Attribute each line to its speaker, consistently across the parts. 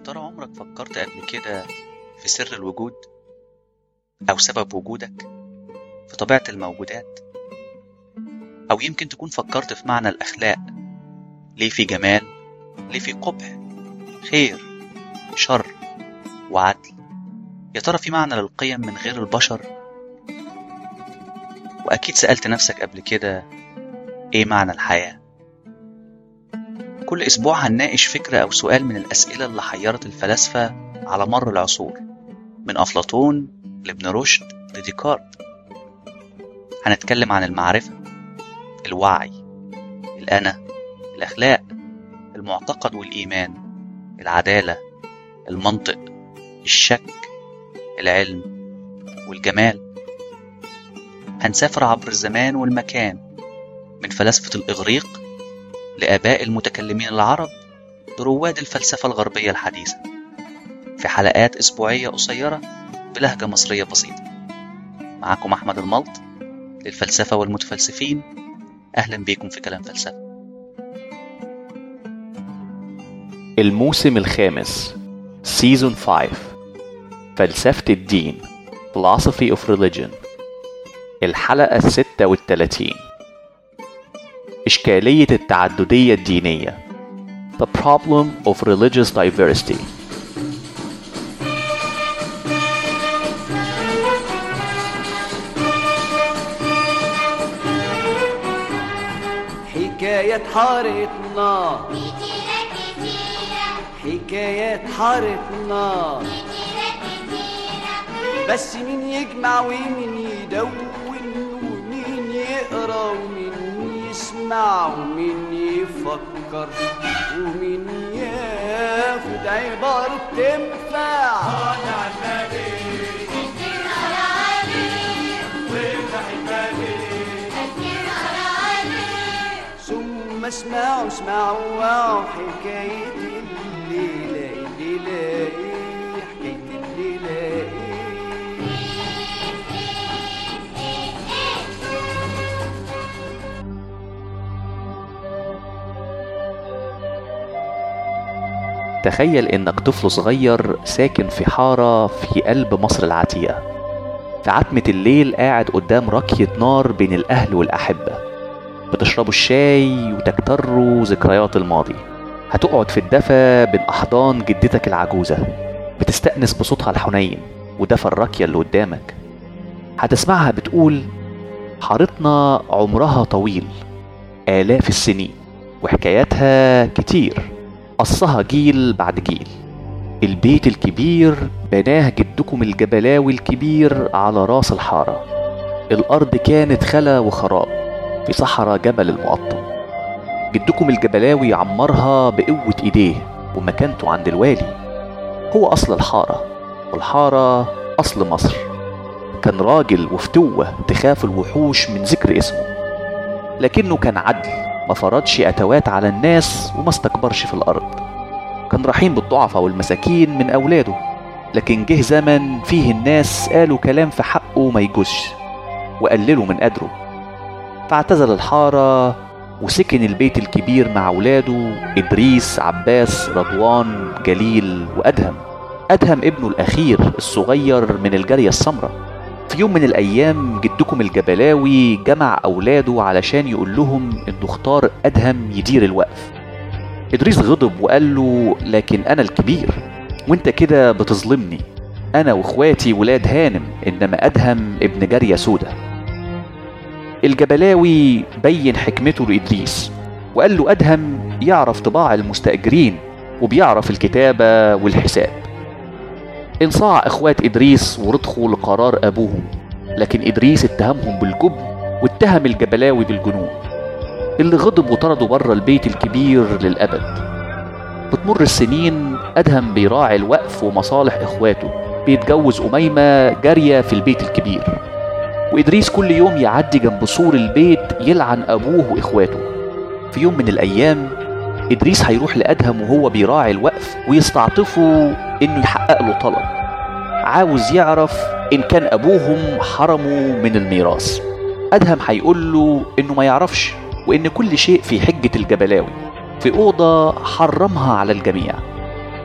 Speaker 1: ترى عمرك فكرت قبل كده في سر الوجود أو سبب وجودك في طبيعة الموجودات أو يمكن تكون فكرت في معنى الأخلاق ليه في جمال ليه في قبح خير شر وعدل يا ترى في معنى للقيم من غير البشر وأكيد سألت نفسك قبل كده إيه معنى الحياة كل أسبوع هنناقش فكرة أو سؤال من الأسئلة اللي حيرت الفلاسفة على مر العصور من أفلاطون لابن رشد لديكارت هنتكلم عن المعرفة الوعي الأنا الأخلاق المعتقد والإيمان العدالة المنطق الشك العلم والجمال هنسافر عبر الزمان والمكان من فلاسفة الإغريق لآباء المتكلمين العرب لرواد الفلسفة الغربية الحديثة في حلقات أسبوعية قصيرة بلهجة مصرية بسيطة معكم أحمد الملط للفلسفة والمتفلسفين أهلا بيكم في كلام فلسفة
Speaker 2: الموسم الخامس سيزون 5 فلسفة الدين Philosophy of Religion الحلقة الستة والتلاتين إشكالية التعددية الدينية The Problem of Religious Diversity
Speaker 3: حكاية حارة نار حكايات حارة نار بس مين يجمع ومين يدون ومين يقرا ومين يسمع ومين يفكر ومين ياخد عبارة تنفع ثم اسمعوا اسمعوا واو حكاية الليلة الليلة ايه حكاية الليلة ايه
Speaker 2: تخيل إنك طفل صغير ساكن في حارة في قلب مصر العتيقة في عتمة الليل قاعد قدام ركية نار بين الأهل والأحبة بتشربوا الشاي وتكتروا ذكريات الماضي هتقعد في الدفا بين أحضان جدتك العجوزة بتستأنس بصوتها الحنين ودفى الراكية اللي قدامك هتسمعها بتقول حارتنا عمرها طويل آلاف السنين وحكاياتها كتير قصها جيل بعد جيل البيت الكبير بناه جدكم الجبلاوي الكبير على راس الحارة الأرض كانت خلا وخراب في صحراء جبل المقطم جدكم الجبلاوي عمرها بقوة إيديه ومكانته عند الوالي هو أصل الحارة والحارة أصل مصر كان راجل وفتوة تخاف الوحوش من ذكر اسمه لكنه كان عدل ما فرضش أتوات على الناس وما استكبرش في الأرض كان رحيم بالضعفاء والمساكين من أولاده لكن جه زمن فيه الناس قالوا كلام في حقه ما يجوزش وقللوا من قدره فاعتزل الحارة وسكن البيت الكبير مع أولاده إدريس عباس رضوان جليل وأدهم أدهم ابنه الأخير الصغير من الجارية السمراء في يوم من الأيام جدكم الجبلاوي جمع أولاده علشان يقول لهم إنه اختار أدهم يدير الوقف إدريس غضب وقال له لكن أنا الكبير وأنت كده بتظلمني أنا وإخواتي ولاد هانم إنما أدهم ابن جارية سودة الجبلاوي بين حكمته لإدريس وقال له أدهم يعرف طباع المستأجرين وبيعرف الكتابة والحساب انصاع إخوات إدريس ورضخوا لقرار أبوهم لكن إدريس اتهمهم بالجبن واتهم الجبلاوي بالجنون اللي غضب وطرده بره البيت الكبير للأبد بتمر السنين أدهم بيراعي الوقف ومصالح إخواته بيتجوز أميمة جارية في البيت الكبير وإدريس كل يوم يعدي جنب سور البيت يلعن أبوه وإخواته في يوم من الأيام إدريس هيروح لأدهم وهو بيراعي الوقف ويستعطفه إنه يحقق له طلب عاوز يعرف إن كان أبوهم حرمه من الميراث أدهم هيقول له إنه ما يعرفش وإن كل شيء في حجة الجبلاوي في أوضة حرمها على الجميع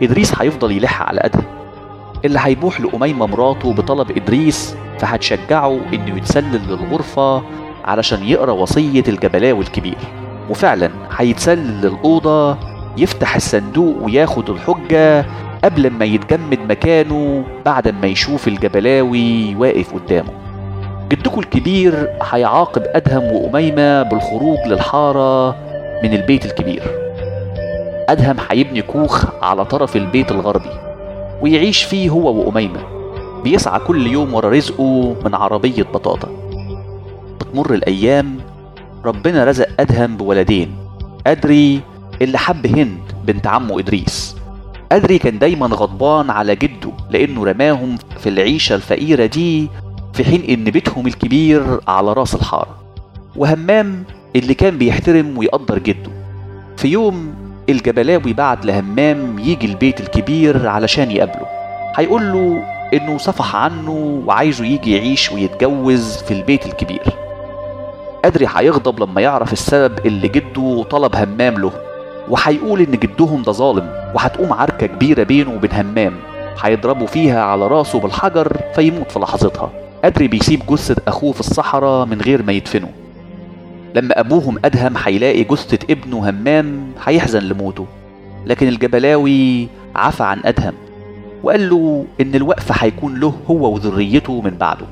Speaker 2: إدريس هيفضل يلح على أدهم اللي هيبوح لأميمة مراته بطلب إدريس فهتشجعه إنه يتسلل للغرفة علشان يقرأ وصية الجبلاوي الكبير وفعلا هيتسلل للأوضة يفتح الصندوق وياخد الحجة قبل ما يتجمد مكانه بعد ما يشوف الجبلاوي واقف قدامه جدكم الكبير هيعاقب أدهم وأميمة بالخروج للحارة من البيت الكبير أدهم هيبني كوخ على طرف البيت الغربي ويعيش فيه هو وأميمة بيسعى كل يوم ورا رزقه من عربية بطاطا بتمر الأيام ربنا رزق أدهم بولدين أدري اللي حب هند بنت عمه إدريس أدري كان دايما غضبان على جده لأنه رماهم في العيشة الفقيرة دي في حين إن بيتهم الكبير على راس الحارة وهمام اللي كان بيحترم ويقدر جده في يوم الجبلاوي بعت لهمام يجي البيت الكبير علشان يقابله هيقول له إنه صفح عنه وعايزه يجي يعيش ويتجوز في البيت الكبير أدري هيغضب لما يعرف السبب اللي جده طلب همام له وهيقول إن جدهم ده ظالم وهتقوم عركة كبيرة بينه وبين همام هيضربوا فيها على راسه بالحجر فيموت في لحظتها أدري بيسيب جثة أخوه في الصحراء من غير ما يدفنه لما أبوهم أدهم هيلاقي جثة ابنه همام هيحزن لموته لكن الجبلاوي عفى عن أدهم وقال له إن الوقف هيكون له هو وذريته من بعده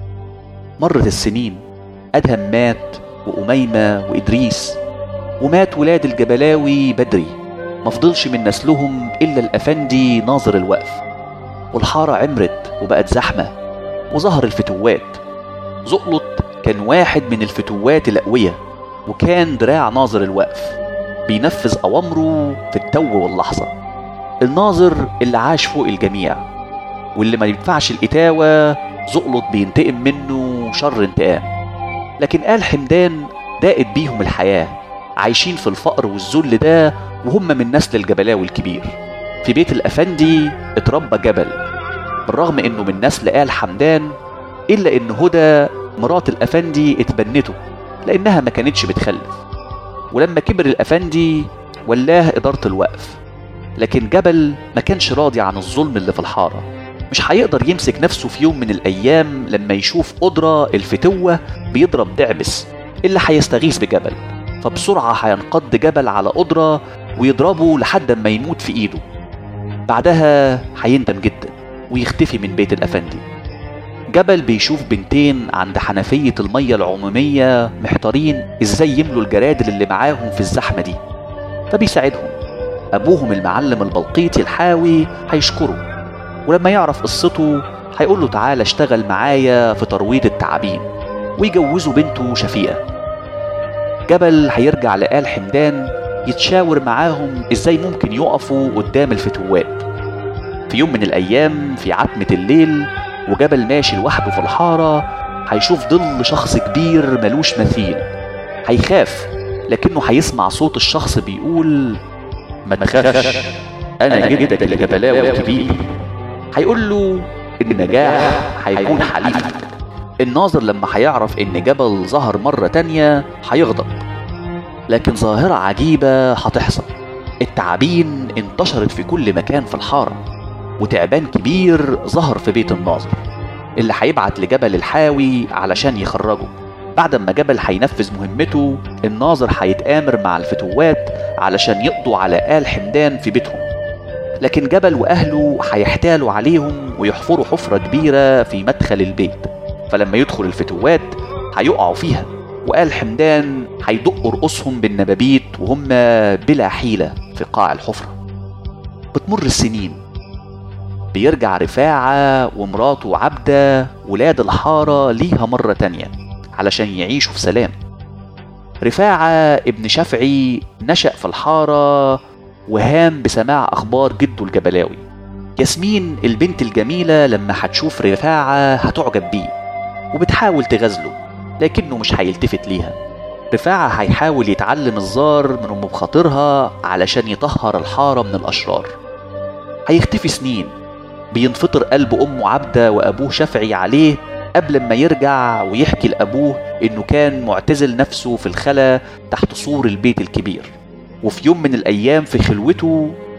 Speaker 2: مرت السنين أدهم مات وأميمة وإدريس ومات ولاد الجبلاوي بدري مفضلش من نسلهم إلا الأفندي ناظر الوقف والحارة عمرت وبقت زحمة وظهر الفتوات زقلط كان واحد من الفتوات الأقوياء وكان دراع ناظر الوقف بينفذ أوامره في التو واللحظة الناظر اللي عاش فوق الجميع واللي ما ينفعش الإتاوة زقلط بينتقم منه شر انتقام لكن آل حمدان ضاقت بيهم الحياة عايشين في الفقر والذل ده وهم من نسل الجبلاوي الكبير في بيت الأفندي اتربى جبل بالرغم انه من نسل آل حمدان إلا إن هدى مرات الأفندي اتبنته لأنها ما كانتش بتخلف ولما كبر الأفندي ولاه إدارة الوقف لكن جبل ما كانش راضي عن الظلم اللي في الحارة مش هيقدر يمسك نفسه في يوم من الأيام لما يشوف قدرة الفتوة بيضرب دعبس اللي هيستغيث بجبل فبسرعة هينقض جبل على قدرة ويضربه لحد ما يموت في إيده بعدها هيندم جدا ويختفي من بيت الأفندي جبل بيشوف بنتين عند حنفية المية العمومية محتارين ازاي يملوا الجرادل اللي معاهم في الزحمة دي فبيساعدهم أبوهم المعلم البلقيطي الحاوي هيشكره ولما يعرف قصته هيقول له تعالى اشتغل معايا في ترويض التعابين ويجوزوا بنته شفيقة جبل هيرجع لآل حمدان يتشاور معاهم ازاي ممكن يقفوا قدام الفتوات في يوم من الأيام في عتمة الليل وجبل ماشي لوحده في الحارة هيشوف ظل شخص كبير ملوش مثيل هيخاف لكنه هيسمع صوت الشخص بيقول ما تخافش أنا جدك الجبلاوي الكبير هيقول له النجاح هيكون حليفك الناظر لما هيعرف إن جبل ظهر مرة تانية هيغضب لكن ظاهرة عجيبة هتحصل التعابين انتشرت في كل مكان في الحارة وتعبان كبير ظهر في بيت الناظر اللي هيبعت لجبل الحاوي علشان يخرجه بعد ما جبل هينفذ مهمته الناظر هيتآمر مع الفتوات علشان يقضوا على آل حمدان في بيتهم لكن جبل وأهله هيحتالوا عليهم ويحفروا حفرة كبيرة في مدخل البيت فلما يدخل الفتوات هيقعوا فيها وآل حمدان هيدقوا رؤوسهم بالنبابيت وهم بلا حيلة في قاع الحفرة بتمر السنين بيرجع رفاعة ومراته عبدة ولاد الحارة ليها مرة تانية علشان يعيشوا في سلام رفاعة ابن شفعي نشأ في الحارة وهام بسماع أخبار جده الجبلاوي ياسمين البنت الجميلة لما هتشوف رفاعة هتعجب بيه وبتحاول تغازله لكنه مش هيلتفت ليها رفاعة هيحاول يتعلم الزار من أم بخاطرها علشان يطهر الحارة من الأشرار هيختفي سنين بينفطر قلب أمه عبدة وأبوه شفعي عليه قبل ما يرجع ويحكي لأبوه إنه كان معتزل نفسه في الخلا تحت سور البيت الكبير وفي يوم من الأيام في خلوته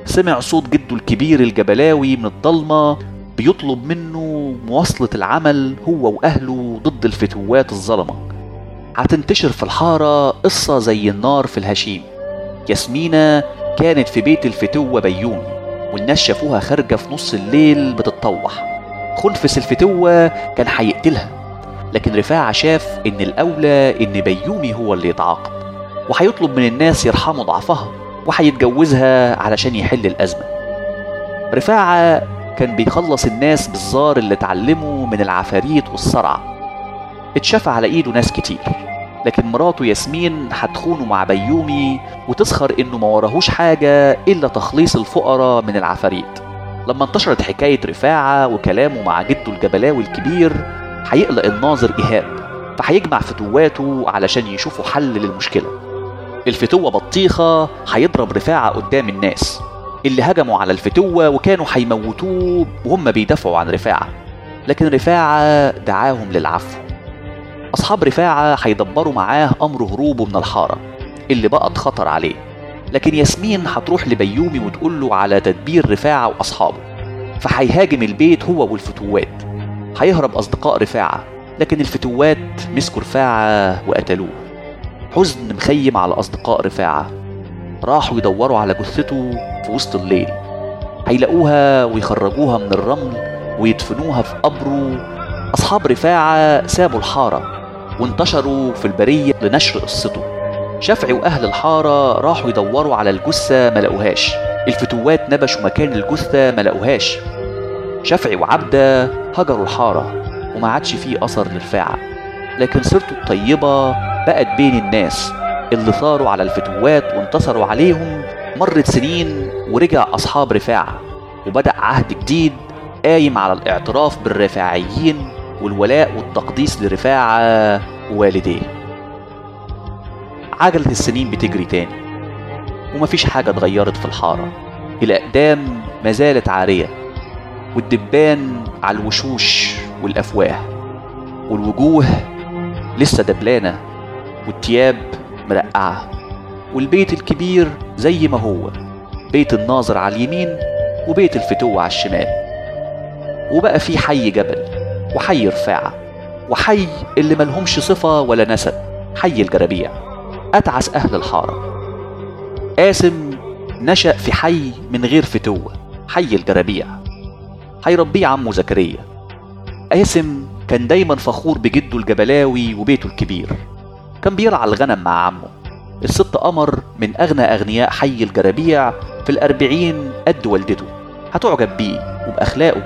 Speaker 2: سمع صوت جده الكبير الجبلاوي من الضلمة بيطلب منه مواصلة العمل هو وأهله ضد الفتوات الظلمة هتنتشر في الحارة قصة زي النار في الهشيم ياسمينة كانت في بيت الفتوة بيومي والناس شافوها خارجة في نص الليل بتتطوح خنفس الفتوة كان هيقتلها لكن رفاعة شاف إن الأولى إن بيومي هو اللي يتعاقب وهيطلب من الناس يرحموا ضعفها وهيتجوزها علشان يحل الأزمة رفاعة كان بيخلص الناس بالزار اللي اتعلموا من العفاريت والصرع اتشاف على ايده ناس كتير لكن مراته ياسمين هتخونه مع بيومي وتسخر انه ما وراهوش حاجة الا تخليص الفقراء من العفاريت لما انتشرت حكاية رفاعة وكلامه مع جده الجبلاوي الكبير هيقلق الناظر إيهاب فهيجمع فتواته علشان يشوفوا حل للمشكلة الفتوة بطيخة هيضرب رفاعة قدام الناس اللي هجموا على الفتوة وكانوا هيموتوه وهم بيدافعوا عن رفاعة لكن رفاعة دعاهم للعفو أصحاب رفاعة هيدبروا معاه أمر هروبه من الحارة اللي بقت خطر عليه لكن ياسمين هتروح لبيومي وتقول له على تدبير رفاعة وأصحابه فهيهاجم البيت هو والفتوات هيهرب أصدقاء رفاعة لكن الفتوات مسكوا رفاعة وقتلوه حزن مخيم على أصدقاء رفاعة راحوا يدوروا على جثته في وسط الليل هيلاقوها ويخرجوها من الرمل ويدفنوها في قبره أصحاب رفاعة سابوا الحارة وانتشروا في البرية لنشر قصته شافعي وأهل الحارة راحوا يدوروا على الجثة ما لقوهاش الفتوات نبشوا مكان الجثة ما لقوهاش شافعي وعبدة هجروا الحارة وما عادش فيه أثر لرفاعة لكن سيرته الطيبة بقت بين الناس اللي ثاروا على الفتوات وانتصروا عليهم مرت سنين ورجع أصحاب رفاعة وبدأ عهد جديد قايم على الاعتراف بالرفاعيين والولاء والتقديس لرفاعة ووالديه عجلة السنين بتجري تاني ومفيش حاجة اتغيرت في الحارة الأقدام ما زالت عارية والدبان على الوشوش والأفواه والوجوه لسه دبلانة والتياب مرقعة والبيت الكبير زي ما هو بيت الناظر على اليمين وبيت الفتوة على الشمال وبقى في حي جبل وحي رفاعة وحي اللي ملهمش صفة ولا نسب حي الجرابيع أتعس أهل الحارة قاسم نشأ في حي من غير فتوة حي الجرابيع هيربيه عمه زكريا قاسم كان دايما فخور بجده الجبلاوي وبيته الكبير كان بيرعى الغنم مع عمه الست قمر من أغنى أغنياء حي الجرابيع في الأربعين قد والدته هتعجب بيه وبأخلاقه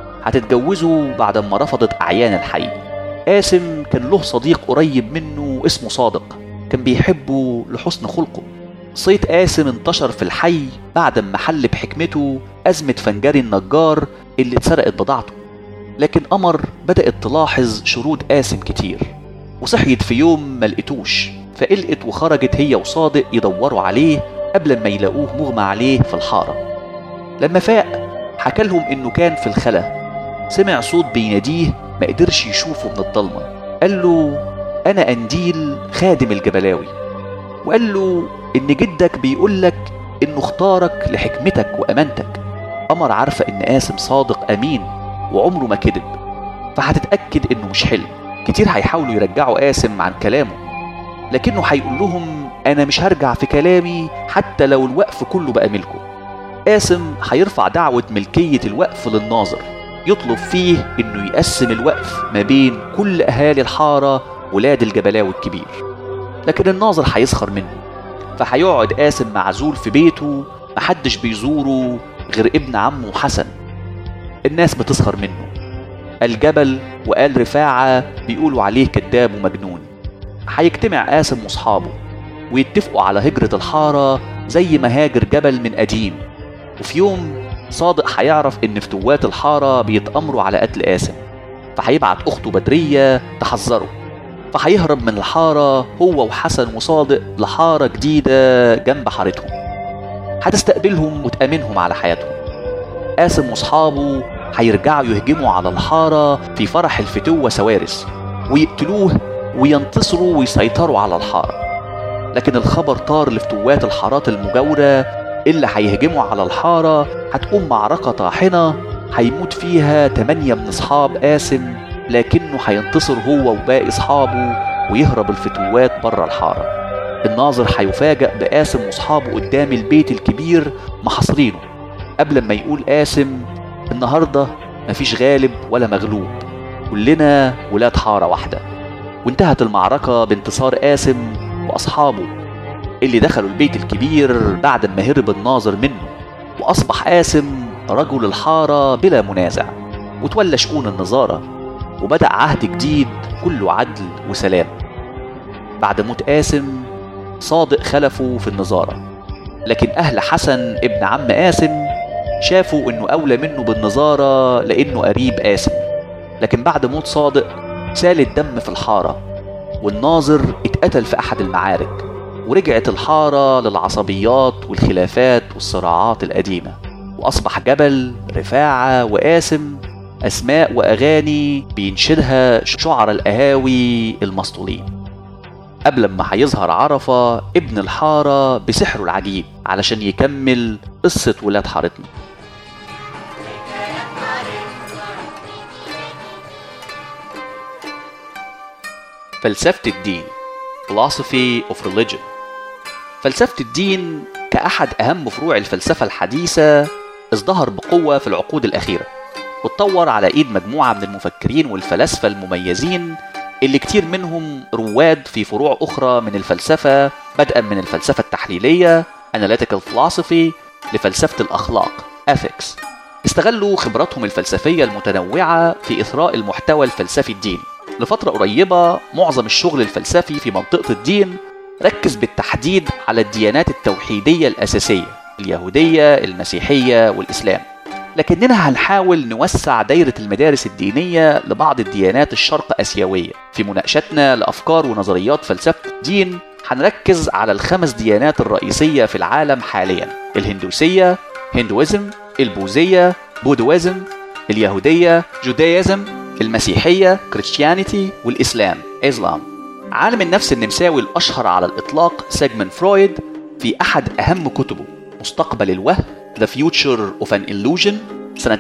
Speaker 2: هتتجوزه بعد ما رفضت أعيان الحي قاسم كان له صديق قريب منه اسمه صادق كان بيحبه لحسن خلقه صيت قاسم انتشر في الحي بعد ما حل بحكمته أزمة فنجري النجار اللي اتسرقت بضاعته لكن قمر بدأت تلاحظ شرود قاسم كتير وصحيت في يوم ما لقيتوش فقلقت وخرجت هي وصادق يدوروا عليه قبل ما يلاقوه مغمى عليه في الحارة لما فاق حكى لهم انه كان في الخلا سمع صوت بيناديه ما قدرش يشوفه من الضلمة قال له أنا أنديل خادم الجبلاوي وقال له إن جدك بيقول لك إنه اختارك لحكمتك وأمانتك قمر عارفة إن قاسم صادق أمين وعمره ما كذب فهتتأكد إنه مش حلم كتير هيحاولوا يرجعوا قاسم عن كلامه لكنه هيقول لهم أنا مش هرجع في كلامي حتى لو الوقف كله بقى ملكه قاسم هيرفع دعوة ملكية الوقف للناظر يطلب فيه إنه يقسم الوقف ما بين كل أهالي الحارة ولاد الجبلاوي الكبير لكن الناظر هيسخر منه فهيقعد قاسم معزول في بيته محدش بيزوره غير ابن عمه حسن الناس بتسخر منه الجبل وقال رفاعة بيقولوا عليه كذاب ومجنون هيجتمع قاسم واصحابه ويتفقوا على هجرة الحارة زي ما هاجر جبل من قديم وفي يوم صادق هيعرف ان فتوات الحارة بيتأمروا على قتل قاسم فهيبعت اخته بدرية تحذره فهيهرب من الحارة هو وحسن وصادق لحارة جديدة جنب حارتهم هتستقبلهم وتأمنهم على حياتهم قاسم واصحابه هيرجعوا يهجموا على الحارة في فرح الفتوة سوارس ويقتلوه وينتصروا ويسيطروا على الحارة لكن الخبر طار لفتوات الحارات المجاورة اللي هيهجموا على الحارة هتقوم معركة طاحنة هيموت فيها تمانية من أصحاب قاسم لكنه هينتصر هو وباقي أصحابه ويهرب الفتوات بره الحارة الناظر هيفاجأ بقاسم وأصحابه قدام البيت الكبير محاصرينه قبل ما يقول قاسم النهاردة مفيش غالب ولا مغلوب كلنا ولاد حارة واحدة وانتهت المعركة بانتصار قاسم وأصحابه اللي دخلوا البيت الكبير بعد ما هرب الناظر منه وأصبح قاسم رجل الحارة بلا منازع وتولى شؤون النظارة وبدأ عهد جديد كله عدل وسلام بعد موت قاسم صادق خلفه في النظارة لكن أهل حسن ابن عم قاسم شافوا إنه أولى منه بالنظارة لأنه قريب قاسم لكن بعد موت صادق سال الدم في الحارة والناظر اتقتل في أحد المعارك ورجعت الحارة للعصبيات والخلافات والصراعات القديمة وأصبح جبل رفاعة وقاسم أسماء وأغاني بينشدها شعر القهاوي المسطولين قبل ما هيظهر عرفة ابن الحارة بسحره العجيب علشان يكمل قصة ولاد حارتنا فلسفة الدين Philosophy of Religion فلسفة الدين كأحد أهم فروع الفلسفة الحديثة ازدهر بقوة في العقود الأخيرة واتطور على إيد مجموعة من المفكرين والفلاسفة المميزين اللي كتير منهم رواد في فروع أخرى من الفلسفة بدءا من الفلسفة التحليلية Analytical Philosophy لفلسفة الأخلاق Ethics استغلوا خبراتهم الفلسفية المتنوعة في إثراء المحتوى الفلسفي الديني لفترة قريبة معظم الشغل الفلسفي في منطقة الدين ركز بالتحديد على الديانات التوحيدية الأساسية اليهودية المسيحية والإسلام لكننا هنحاول نوسع دايرة المدارس الدينية لبعض الديانات الشرق أسيوية في مناقشتنا لأفكار ونظريات فلسفة الدين هنركز على الخمس ديانات الرئيسية في العالم حاليا الهندوسية هندويزم البوذية بودويزم اليهودية جودايزم المسيحية كريستيانيتي والإسلام إسلام عالم النفس النمساوي الأشهر على الإطلاق سيجموند فرويد في أحد أهم كتبه مستقبل الوهم The Future of an Illusion سنة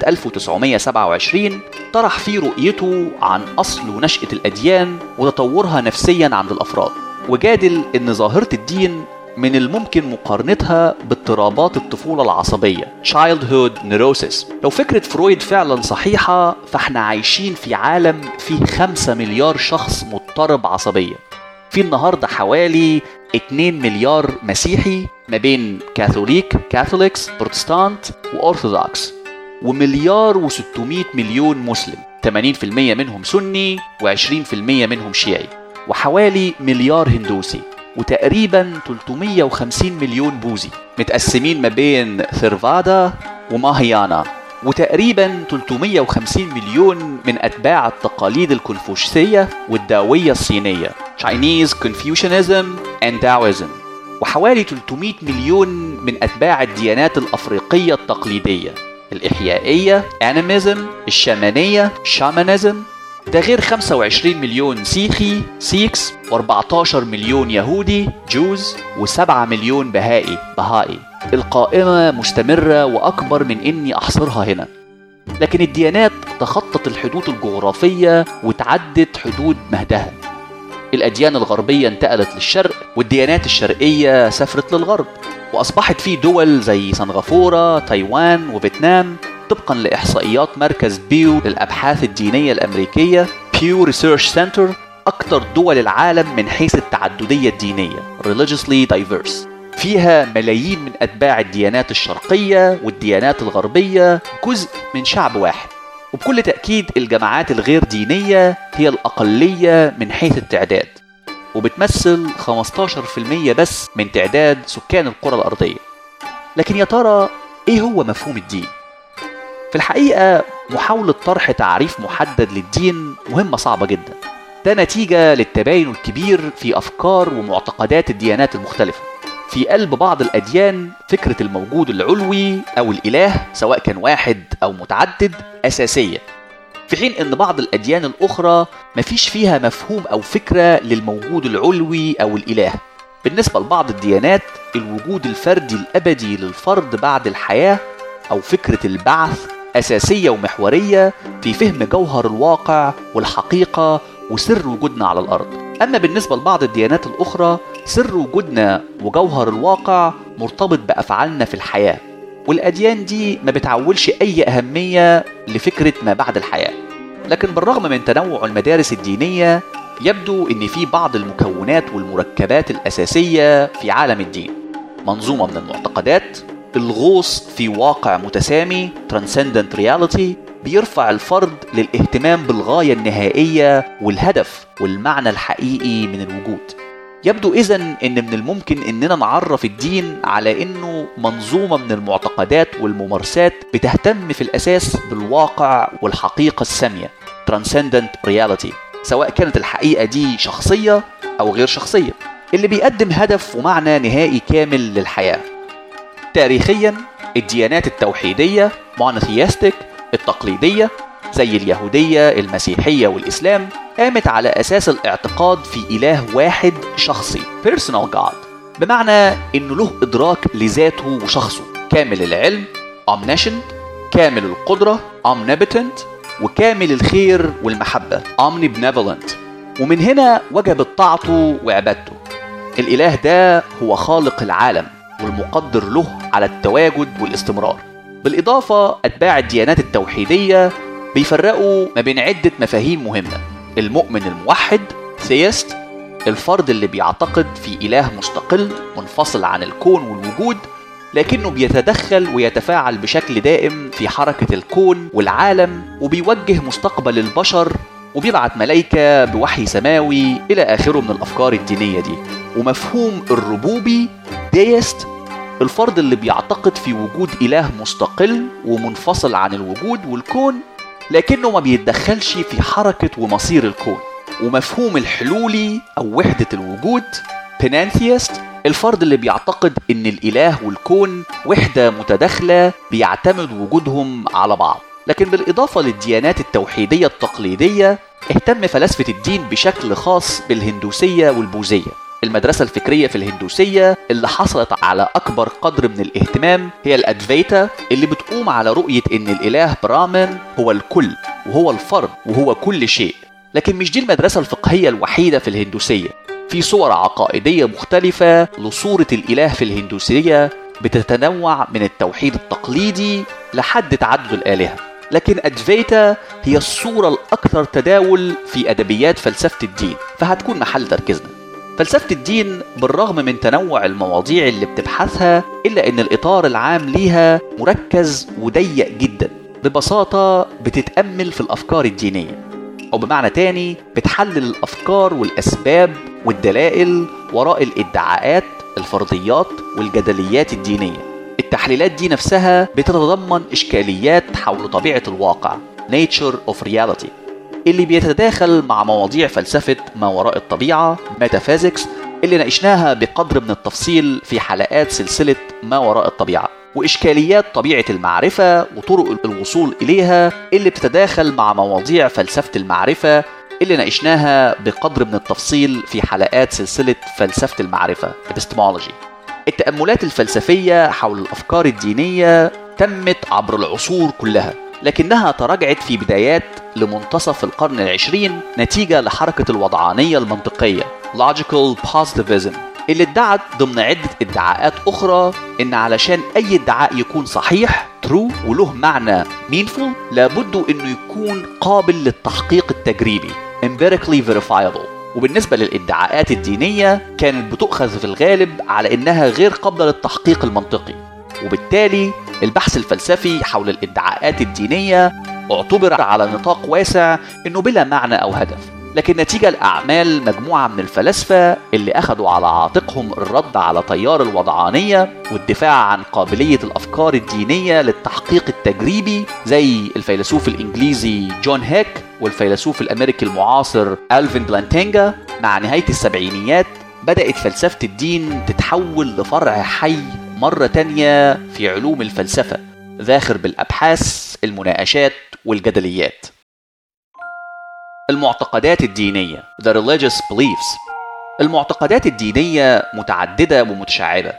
Speaker 2: 1927 طرح فيه رؤيته عن أصل ونشأة الأديان وتطورها نفسيا عند الأفراد وجادل أن ظاهرة الدين من الممكن مقارنتها باضطرابات الطفولة العصبية Childhood Neurosis لو فكرة فرويد فعلا صحيحة فاحنا عايشين في عالم فيه 5 مليار شخص مضطرب عصبيا في النهاردة حوالي 2 مليار مسيحي ما بين كاثوليك كاثوليكس بروتستانت وأرثوذكس ومليار و600 مليون مسلم 80% منهم سني و20% منهم شيعي وحوالي مليار هندوسي وتقريبا 350 مليون بوذي متقسمين ما بين ثيرفادا وماهيانا وتقريبا 350 مليون من أتباع التقاليد الكونفوشيسية والداوية الصينية Chinese Confucianism and Taoism وحوالي 300 مليون من أتباع الديانات الأفريقية التقليدية الإحيائية Animism الشامانية Shamanism ده غير 25 مليون سيخي سيكس و14 مليون يهودي جوز و7 مليون بهائي بهائي القائمة مستمرة وأكبر من إني أحصرها هنا لكن الديانات تخطت الحدود الجغرافية وتعدت حدود مهدها الأديان الغربية انتقلت للشرق والديانات الشرقية سافرت للغرب وأصبحت في دول زي سنغافورة تايوان وفيتنام طبقا لإحصائيات مركز بيو للأبحاث الدينية الأمريكية بيو ريسيرش سنتر أكثر دول العالم من حيث التعددية الدينية religiously diverse فيها ملايين من أتباع الديانات الشرقية والديانات الغربية جزء من شعب واحد وبكل تأكيد الجماعات الغير دينية هي الأقلية من حيث التعداد وبتمثل 15% بس من تعداد سكان القرى الأرضية لكن يا ترى إيه هو مفهوم الدين؟ في الحقيقة محاولة طرح تعريف محدد للدين مهمة صعبة جدا ده نتيجة للتباين الكبير في أفكار ومعتقدات الديانات المختلفة في قلب بعض الأديان فكرة الموجود العلوي أو الإله سواء كان واحد أو متعدد أساسية في حين أن بعض الأديان الأخرى مفيش فيها مفهوم أو فكرة للموجود العلوي أو الإله بالنسبة لبعض الديانات الوجود الفردي الأبدي للفرد بعد الحياة أو فكرة البعث أساسية ومحورية في فهم جوهر الواقع والحقيقة وسر وجودنا على الأرض أما بالنسبة لبعض الديانات الأخرى سر وجودنا وجوهر الواقع مرتبط بأفعالنا في الحياة والأديان دي ما بتعولش أي أهمية لفكرة ما بعد الحياة لكن بالرغم من تنوع المدارس الدينية يبدو ان في بعض المكونات والمركبات الاساسيه في عالم الدين منظومه من المعتقدات الغوص في واقع متسامي transcendent reality بيرفع الفرد للاهتمام بالغايه النهائيه والهدف والمعنى الحقيقي من الوجود يبدو اذا ان من الممكن اننا نعرف الدين على انه منظومه من المعتقدات والممارسات بتهتم في الاساس بالواقع والحقيقه الساميه transcendent reality سواء كانت الحقيقة دي شخصية أو غير شخصية اللي بيقدم هدف ومعنى نهائي كامل للحياة تاريخيا الديانات التوحيدية monotheistic التقليدية زي اليهودية المسيحية والإسلام قامت على أساس الاعتقاد في إله واحد شخصي personal God بمعنى إنه له إدراك لذاته وشخصه كامل العلم omniscient كامل القدرة omnipotent وكامل الخير والمحبة omnibenevolent ومن هنا وجبت طاعته وعبادته الإله ده هو خالق العالم والمقدر له على التواجد والاستمرار بالإضافة أتباع الديانات التوحيدية بيفرقوا ما بين عدة مفاهيم مهمة المؤمن الموحد theist الفرد اللي بيعتقد في إله مستقل منفصل عن الكون والوجود لكنه بيتدخل ويتفاعل بشكل دائم في حركة الكون والعالم وبيوجه مستقبل البشر وبيبعت ملايكة بوحي سماوي إلى آخره من الأفكار الدينية دي ومفهوم الربوبي ديست الفرد اللي بيعتقد في وجود إله مستقل ومنفصل عن الوجود والكون لكنه ما بيتدخلش في حركة ومصير الكون ومفهوم الحلولي أو وحدة الوجود بنانثيست الفرد اللي بيعتقد ان الاله والكون وحده متداخله بيعتمد وجودهم على بعض لكن بالاضافه للديانات التوحيديه التقليديه اهتم فلاسفه الدين بشكل خاص بالهندوسيه والبوذيه المدرسة الفكرية في الهندوسية اللي حصلت على أكبر قدر من الاهتمام هي الأدفيتا اللي بتقوم على رؤية إن الإله برامان هو الكل وهو الفرد وهو كل شيء لكن مش دي المدرسة الفقهية الوحيدة في الهندوسية في صور عقائدية مختلفة لصورة الإله في الهندوسية بتتنوع من التوحيد التقليدي لحد تعدد الآلهة لكن أدفيتا هي الصورة الأكثر تداول في أدبيات فلسفة الدين فهتكون محل تركيزنا فلسفة الدين بالرغم من تنوع المواضيع اللي بتبحثها إلا أن الإطار العام ليها مركز وضيق جدا ببساطة بتتأمل في الأفكار الدينية أو بمعنى تاني بتحلل الأفكار والأسباب والدلائل وراء الادعاءات الفرضيات والجدليات الدينية التحليلات دي نفسها بتتضمن إشكاليات حول طبيعة الواقع nature of reality اللي بيتداخل مع مواضيع فلسفة ما وراء الطبيعة metaphysics اللي ناقشناها بقدر من التفصيل في حلقات سلسلة ما وراء الطبيعة وإشكاليات طبيعة المعرفة وطرق الوصول إليها اللي بتتداخل مع مواضيع فلسفة المعرفة اللي ناقشناها بقدر من التفصيل في حلقات سلسلة فلسفة المعرفة epistemology التأملات الفلسفية حول الأفكار الدينية تمت عبر العصور كلها لكنها تراجعت في بدايات لمنتصف القرن العشرين نتيجة لحركة الوضعانية المنطقية logical positivism اللي ادعت ضمن عدة ادعاءات أخرى إن علشان أي ادعاء يكون صحيح true وله معنى meaningful لابد إنه يكون قابل للتحقيق التجريبي empirically verifiable وبالنسبة للادعاءات الدينية كانت بتؤخذ في الغالب على إنها غير قابلة للتحقيق المنطقي وبالتالي البحث الفلسفي حول الادعاءات الدينية اعتبر على نطاق واسع إنه بلا معنى أو هدف لكن نتيجة لأعمال مجموعة من الفلاسفة اللي أخذوا على عاتقهم الرد على تيار الوضعانية والدفاع عن قابلية الأفكار الدينية للتحقيق التجريبي زي الفيلسوف الإنجليزي جون هيك والفيلسوف الأمريكي المعاصر ألفين بلانتينجا مع نهاية السبعينيات بدأت فلسفة الدين تتحول لفرع حي مرة تانية في علوم الفلسفة ذاخر بالأبحاث المناقشات والجدليات المعتقدات الدينية The Religious Beliefs المعتقدات الدينية متعددة ومتشعبة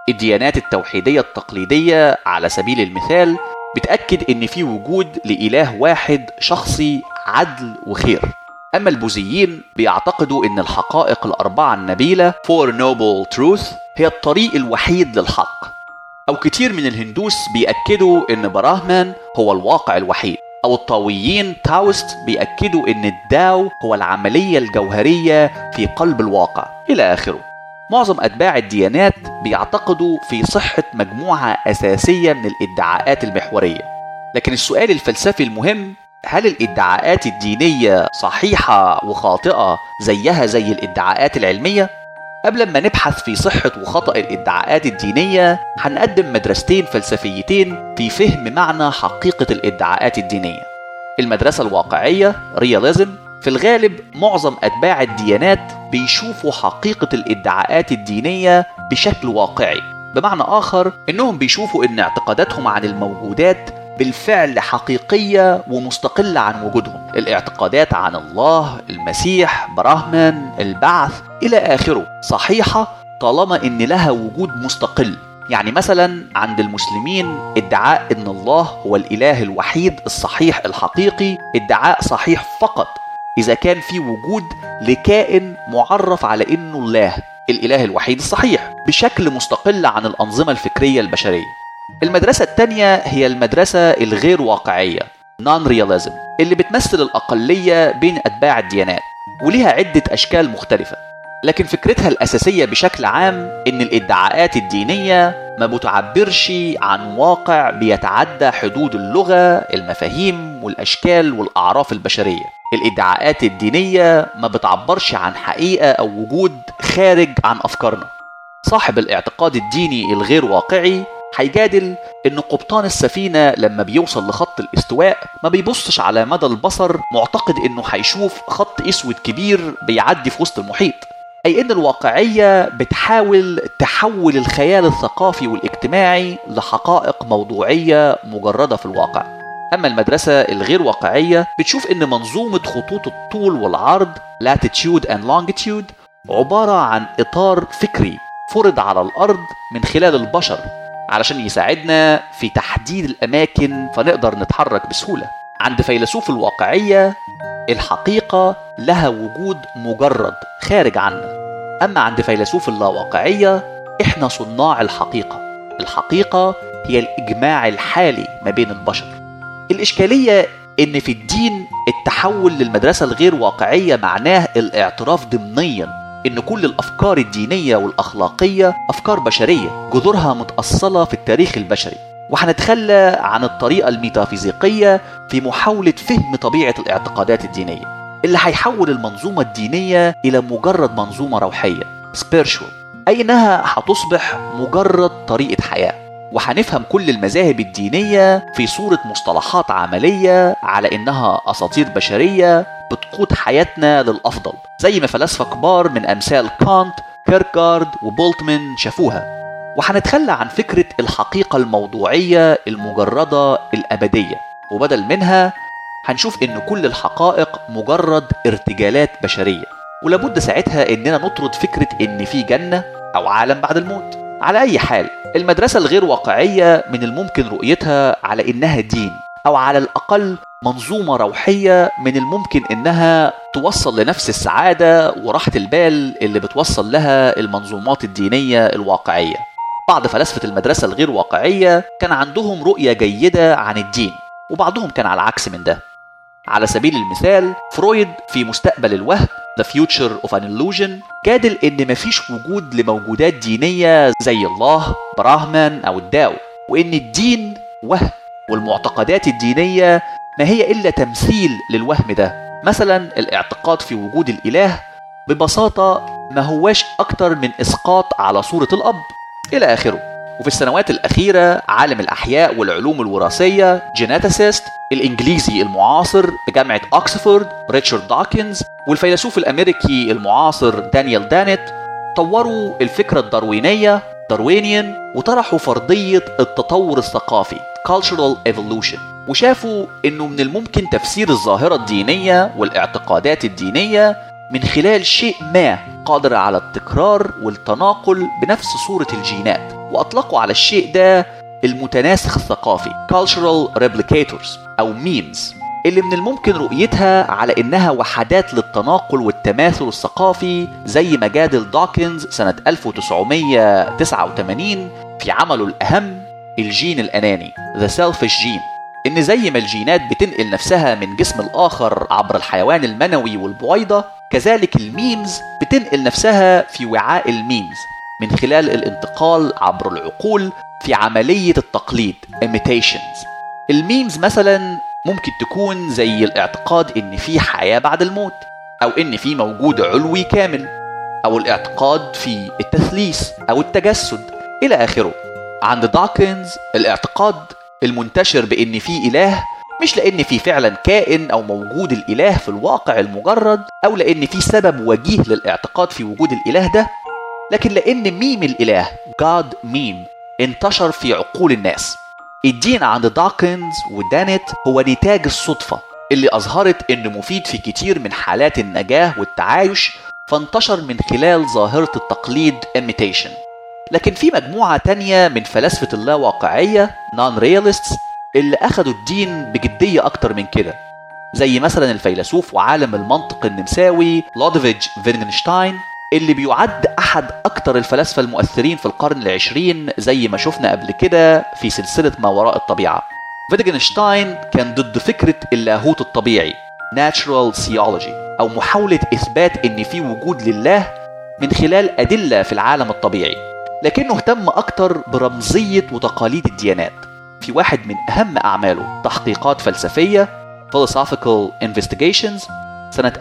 Speaker 2: الديانات التوحيدية التقليدية على سبيل المثال بتأكد إن في وجود لإله واحد شخصي عدل وخير أما البوذيين بيعتقدوا إن الحقائق الأربعة النبيلة Four Noble Truth هي الطريق الوحيد للحق أو كتير من الهندوس بيأكدوا إن براهمان هو الواقع الوحيد أو الطاويين تاوست بيأكدوا إن الداو هو العملية الجوهرية في قلب الواقع إلى آخره معظم أتباع الديانات بيعتقدوا في صحة مجموعة أساسية من الادعاءات المحورية لكن السؤال الفلسفي المهم هل الادعاءات الدينية صحيحة وخاطئة زيها زي الادعاءات العلمية؟ قبل ما نبحث في صحة وخطأ الادعاءات الدينية هنقدم مدرستين فلسفيتين في فهم معنى حقيقة الادعاءات الدينية المدرسة الواقعية رياليزم في الغالب معظم أتباع الديانات بيشوفوا حقيقة الادعاءات الدينية بشكل واقعي بمعنى آخر إنهم بيشوفوا إن اعتقاداتهم عن الموجودات بالفعل حقيقية ومستقلة عن وجودهم الاعتقادات عن الله المسيح براهمان البعث إلى آخره صحيحة طالما إن لها وجود مستقل يعني مثلا عند المسلمين ادعاء ان الله هو الاله الوحيد الصحيح الحقيقي ادعاء صحيح فقط اذا كان في وجود لكائن معرف على انه الله الاله الوحيد الصحيح بشكل مستقل عن الانظمه الفكريه البشريه المدرسه الثانيه هي المدرسه الغير واقعيه نون رياليزم اللي بتمثل الاقليه بين اتباع الديانات وليها عده اشكال مختلفه لكن فكرتها الأساسية بشكل عام إن الادعاءات الدينية ما بتعبرش عن واقع بيتعدى حدود اللغة المفاهيم والأشكال والأعراف البشرية الادعاءات الدينية ما بتعبرش عن حقيقة أو وجود خارج عن أفكارنا صاحب الاعتقاد الديني الغير واقعي هيجادل ان قبطان السفينة لما بيوصل لخط الاستواء ما بيبصش على مدى البصر معتقد انه هيشوف خط اسود كبير بيعدي في وسط المحيط أي إن الواقعية بتحاول تحول الخيال الثقافي والاجتماعي لحقائق موضوعية مجردة في الواقع أما المدرسة الغير واقعية بتشوف إن منظومة خطوط الطول والعرض latitude and longitude عبارة عن إطار فكري فرض على الأرض من خلال البشر علشان يساعدنا في تحديد الأماكن فنقدر نتحرك بسهولة عند فيلسوف الواقعية الحقيقة لها وجود مجرد خارج عنا أما عند فيلسوف اللاواقعية إحنا صناع الحقيقة الحقيقة هي الإجماع الحالي ما بين البشر الإشكالية إن في الدين التحول للمدرسة الغير واقعية معناه الاعتراف ضمنيا إن كل الأفكار الدينية والأخلاقية أفكار بشرية جذورها متأصلة في التاريخ البشري وهنتخلى عن الطريقة الميتافيزيقية في محاولة فهم طبيعة الاعتقادات الدينية اللي هيحول المنظومة الدينية إلى مجرد منظومة روحية spiritual أي إنها هتصبح مجرد طريقة حياة وهنفهم كل المذاهب الدينية في صورة مصطلحات عملية على إنها أساطير بشرية بتقود حياتنا للأفضل زي ما فلاسفة كبار من أمثال كانت كيركارد وبولتمان شافوها وهنتخلى عن فكرة الحقيقة الموضوعية المجردة الأبدية وبدل منها هنشوف إن كل الحقائق مجرد ارتجالات بشرية ولابد ساعتها إننا نطرد فكرة إن في جنة أو عالم بعد الموت على أي حال المدرسة الغير واقعية من الممكن رؤيتها على إنها دين أو على الأقل منظومة روحية من الممكن إنها توصل لنفس السعادة وراحة البال اللي بتوصل لها المنظومات الدينية الواقعية بعض فلاسفة المدرسة الغير واقعية كان عندهم رؤية جيدة عن الدين وبعضهم كان على العكس من ده على سبيل المثال فرويد في مستقبل الوهم The Future of an Illusion جادل إن مفيش وجود لموجودات دينية زي الله براهمان أو الداو وإن الدين وهم والمعتقدات الدينية ما هي إلا تمثيل للوهم ده مثلا الاعتقاد في وجود الإله ببساطة ما هواش أكتر من إسقاط على صورة الأب إلى آخره وفي السنوات الأخيرة عالم الأحياء والعلوم الوراثية جيناتيسيست الإنجليزي المعاصر بجامعة أكسفورد ريتشارد داكنز والفيلسوف الأمريكي المعاصر دانيال دانيت طوروا الفكرة الداروينية داروينيان وطرحوا فرضية التطور الثقافي cultural evolution وشافوا انه من الممكن تفسير الظاهرة الدينية والاعتقادات الدينية من خلال شيء ما قادر على التكرار والتناقل بنفس صورة الجينات وأطلقوا على الشيء ده المتناسخ الثقافي cultural replicators أو memes اللي من الممكن رؤيتها على إنها وحدات للتناقل والتماثل الثقافي زي ما جادل دوكنز سنة 1989 في عمله الأهم الجين الأناني The Selfish Gene إن زي ما الجينات بتنقل نفسها من جسم الآخر عبر الحيوان المنوي والبويضة كذلك الميمز بتنقل نفسها في وعاء الميمز من خلال الانتقال عبر العقول في عملية التقليد imitations الميمز مثلا ممكن تكون زي الاعتقاد ان في حياة بعد الموت او ان في موجود علوي كامل او الاعتقاد في التثليث او التجسد الى اخره عند داكنز الاعتقاد المنتشر بان في اله مش لان في فعلا كائن او موجود الاله في الواقع المجرد او لان في سبب وجيه للاعتقاد في وجود الاله ده لكن لان ميم الاله God ميم انتشر في عقول الناس الدين عند داكنز ودانت هو نتاج الصدفة اللي أظهرت إنه مفيد في كتير من حالات النجاة والتعايش فانتشر من خلال ظاهرة التقليد imitation لكن في مجموعة تانية من فلاسفة اللاواقعية non realists اللي أخدوا الدين بجدية أكتر من كده زي مثلا الفيلسوف وعالم المنطق النمساوي لودفيج فيتجنشتاين اللي بيعد أحد أكتر الفلاسفة المؤثرين في القرن العشرين زي ما شفنا قبل كده في سلسلة ما وراء الطبيعة فيتجنشتاين كان ضد فكرة اللاهوت الطبيعي natural theology أو محاولة إثبات إن في وجود لله من خلال أدلة في العالم الطبيعي لكنه اهتم أكتر برمزية وتقاليد الديانات في واحد من أهم أعماله تحقيقات فلسفية Philosophical Investigations سنة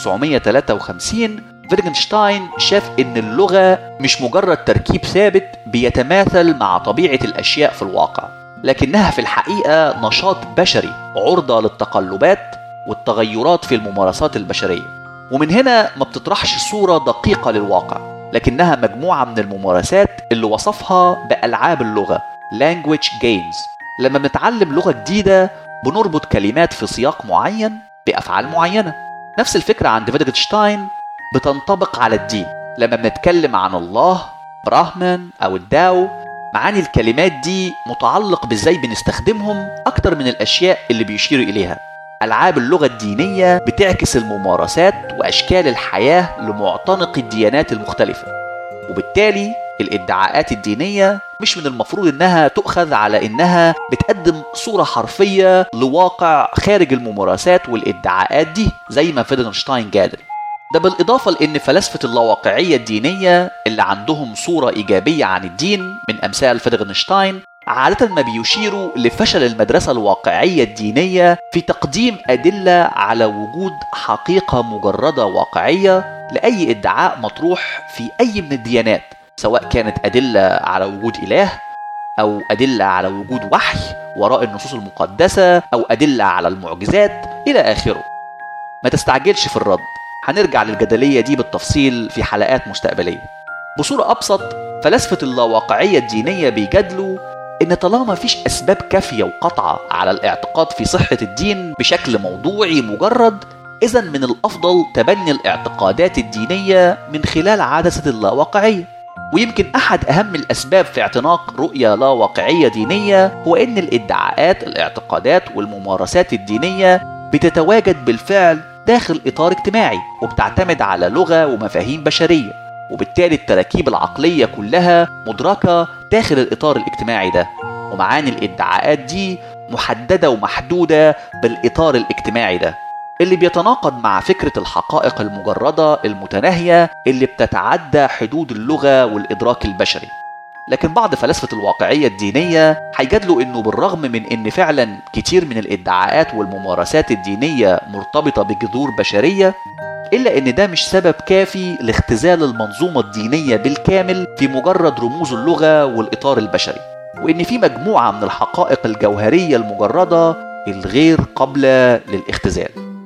Speaker 2: 1953 فيتجنشتاين شاف إن اللغة مش مجرد تركيب ثابت بيتماثل مع طبيعة الأشياء في الواقع لكنها في الحقيقة نشاط بشري عرضة للتقلبات والتغيرات في الممارسات البشرية ومن هنا ما بتطرحش صورة دقيقة للواقع لكنها مجموعة من الممارسات اللي وصفها بألعاب اللغة language games لما بنتعلم لغة جديدة بنربط كلمات في سياق معين بأفعال معينة نفس الفكرة عند فيتجنشتاين بتنطبق على الدين لما بنتكلم عن الله براهمان أو الداو معاني الكلمات دي متعلق بازاي بنستخدمهم أكتر من الأشياء اللي بيشير إليها ألعاب اللغة الدينية بتعكس الممارسات وأشكال الحياة لمعتنق الديانات المختلفة وبالتالي الادعاءات الدينية مش من المفروض إنها تؤخذ على إنها بتقدم صورة حرفية لواقع خارج الممارسات والادعاءات دي زي ما فيتجنشتاين جادل ده بالإضافة لأن فلاسفة اللاواقعية الدينية اللي عندهم صورة إيجابية عن الدين من أمثال فيتجنشتاين عادة ما بيشيروا لفشل المدرسة الواقعية الدينية في تقديم أدلة على وجود حقيقة مجردة واقعية لأي ادعاء مطروح في أي من الديانات سواء كانت أدلة على وجود إله أو أدلة على وجود وحي وراء النصوص المقدسة أو أدلة على المعجزات إلى آخره ما تستعجلش في الرد هنرجع للجدلية دي بالتفصيل في حلقات مستقبلية بصورة أبسط فلاسفة اللاواقعية الدينية بيجادلوا إن طالما مفيش أسباب كافية وقطعة على الاعتقاد في صحة الدين بشكل موضوعي مجرد إذا من الأفضل تبني الاعتقادات الدينية من خلال عدسة اللاواقعية ويمكن أحد أهم الأسباب في اعتناق رؤية لا واقعية دينية هو إن الادعاءات الاعتقادات والممارسات الدينية بتتواجد بالفعل داخل إطار اجتماعي وبتعتمد على لغة ومفاهيم بشرية وبالتالي التراكيب العقلية كلها مدركة داخل الإطار الاجتماعي ده ومعاني الادعاءات دي محددة ومحدودة بالإطار الاجتماعي ده اللي بيتناقض مع فكرة الحقائق المجردة المتناهية اللي بتتعدى حدود اللغة والإدراك البشري لكن بعض فلاسفة الواقعية الدينية هيجادلوا إنه بالرغم من إن فعلا كتير من الادعاءات والممارسات الدينية مرتبطة بجذور بشرية إلا إن ده مش سبب كافي لاختزال المنظومة الدينية بالكامل في مجرد رموز اللغة والإطار البشري وإن في مجموعة من الحقائق الجوهرية المجردة الغير قابلة للاختزال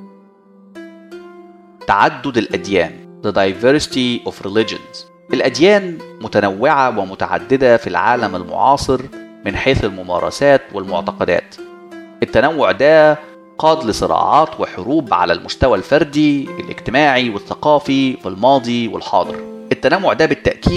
Speaker 2: تعدد الأديان The Diversity of Religions الأديان متنوعة ومتعددة في العالم المعاصر من حيث الممارسات والمعتقدات التنوع ده قاد لصراعات وحروب على المستوى الفردي الاجتماعي والثقافي في الماضي والحاضر التنوع ده بالتأكيد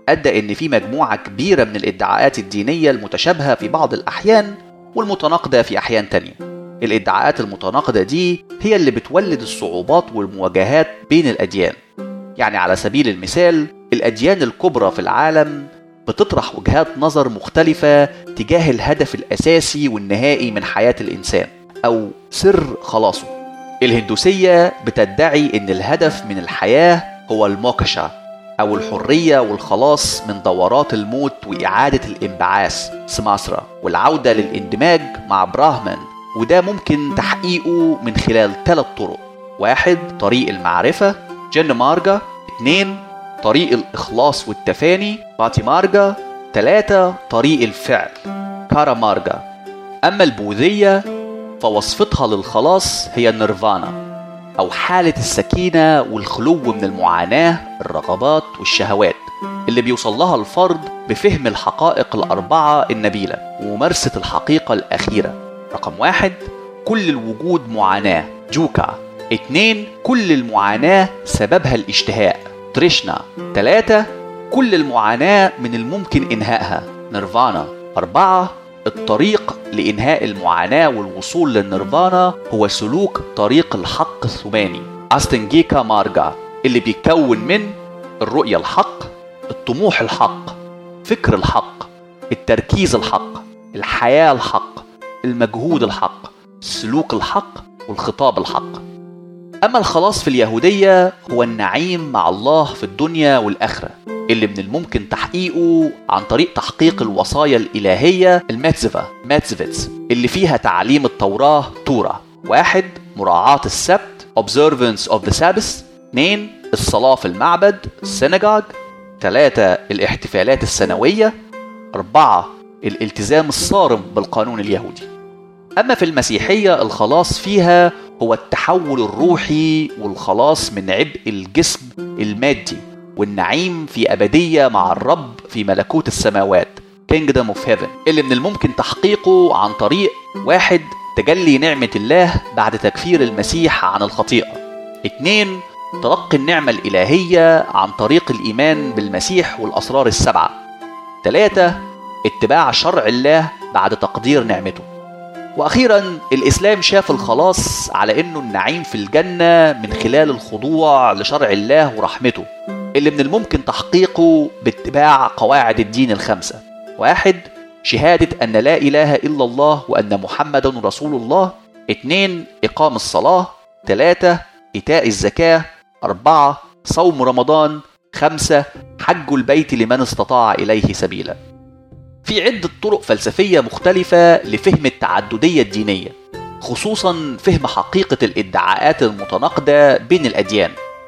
Speaker 2: أدى إن في مجموعة كبيرة من الادعاءات الدينية المتشابهة في بعض الأحيان والمتناقضة في أحيان تانية الادعاءات المتناقضة دي هي اللي بتولد الصعوبات والمواجهات بين الأديان يعني على سبيل المثال الأديان الكبرى في العالم بتطرح وجهات نظر مختلفة تجاه الهدف الأساسي والنهائي من حياة الإنسان أو سر خلاصه الهندوسية بتدعي إن الهدف من الحياة هو الموكشا أو الحرية والخلاص من دورات الموت وإعادة الانبعاث سماسرا والعودة للاندماج مع براهمان وده ممكن تحقيقه من خلال ثلاث طرق واحد طريق المعرفة جن مارجا اتنين طريق الإخلاص والتفاني باتي مارجا تلاتة طريق الفعل كارا مارجا أما البوذية فوصفتها للخلاص هي النيرفانا أو حالة السكينة والخلو من المعاناة الرغبات والشهوات اللي بيوصل لها الفرد بفهم الحقائق الأربعة النبيلة وممارسة الحقيقة الأخيرة رقم واحد كل الوجود معاناة جوكا اتنين كل المعاناة سببها الاشتهاء تريشنا تلاتة كل المعاناة من الممكن إنهائها نيرفانا أربعة الطريق لإنهاء المعاناة والوصول للنيرفانا هو سلوك طريق الحق الثماني أستنجيكا مارجا اللي بيتكون من الرؤية الحق الطموح الحق فكر الحق التركيز الحق الحياة الحق المجهود الحق السلوك الحق والخطاب الحق أما الخلاص في اليهودية هو النعيم مع الله في الدنيا والآخرة اللي من الممكن تحقيقه عن طريق تحقيق الوصايا الإلهية الماتزفة ماتزفيتس اللي فيها تعليم التوراة تورا واحد مراعاة السبت observance of the Sabbath اثنين الصلاة في المعبد synagogue ثلاثة الاحتفالات السنوية أربعة الالتزام الصارم بالقانون اليهودي أما في المسيحية الخلاص فيها هو التحول الروحي والخلاص من عبء الجسم المادي والنعيم في أبدية مع الرب في ملكوت السماوات Kingdom of Heaven اللي من الممكن تحقيقه عن طريق واحد تجلي نعمة الله بعد تكفير المسيح عن الخطيئة اتنين تلقي النعمة الإلهية عن طريق الإيمان بالمسيح والأسرار السبعة ثلاثة اتباع شرع الله بعد تقدير نعمته واخيرا الاسلام شاف الخلاص على انه النعيم في الجنه من خلال الخضوع لشرع الله ورحمته اللي من الممكن تحقيقه باتباع قواعد الدين الخمسه واحد شهاده ان لا اله الا الله وان محمدا رسول الله اثنين اقام الصلاه ثلاثه ايتاء الزكاه اربعه صوم رمضان خمسه حج البيت لمن استطاع اليه سبيلا في عدة طرق فلسفية مختلفة لفهم التعددية الدينية خصوصا فهم حقيقة الادعاءات المتناقضة بين الأديان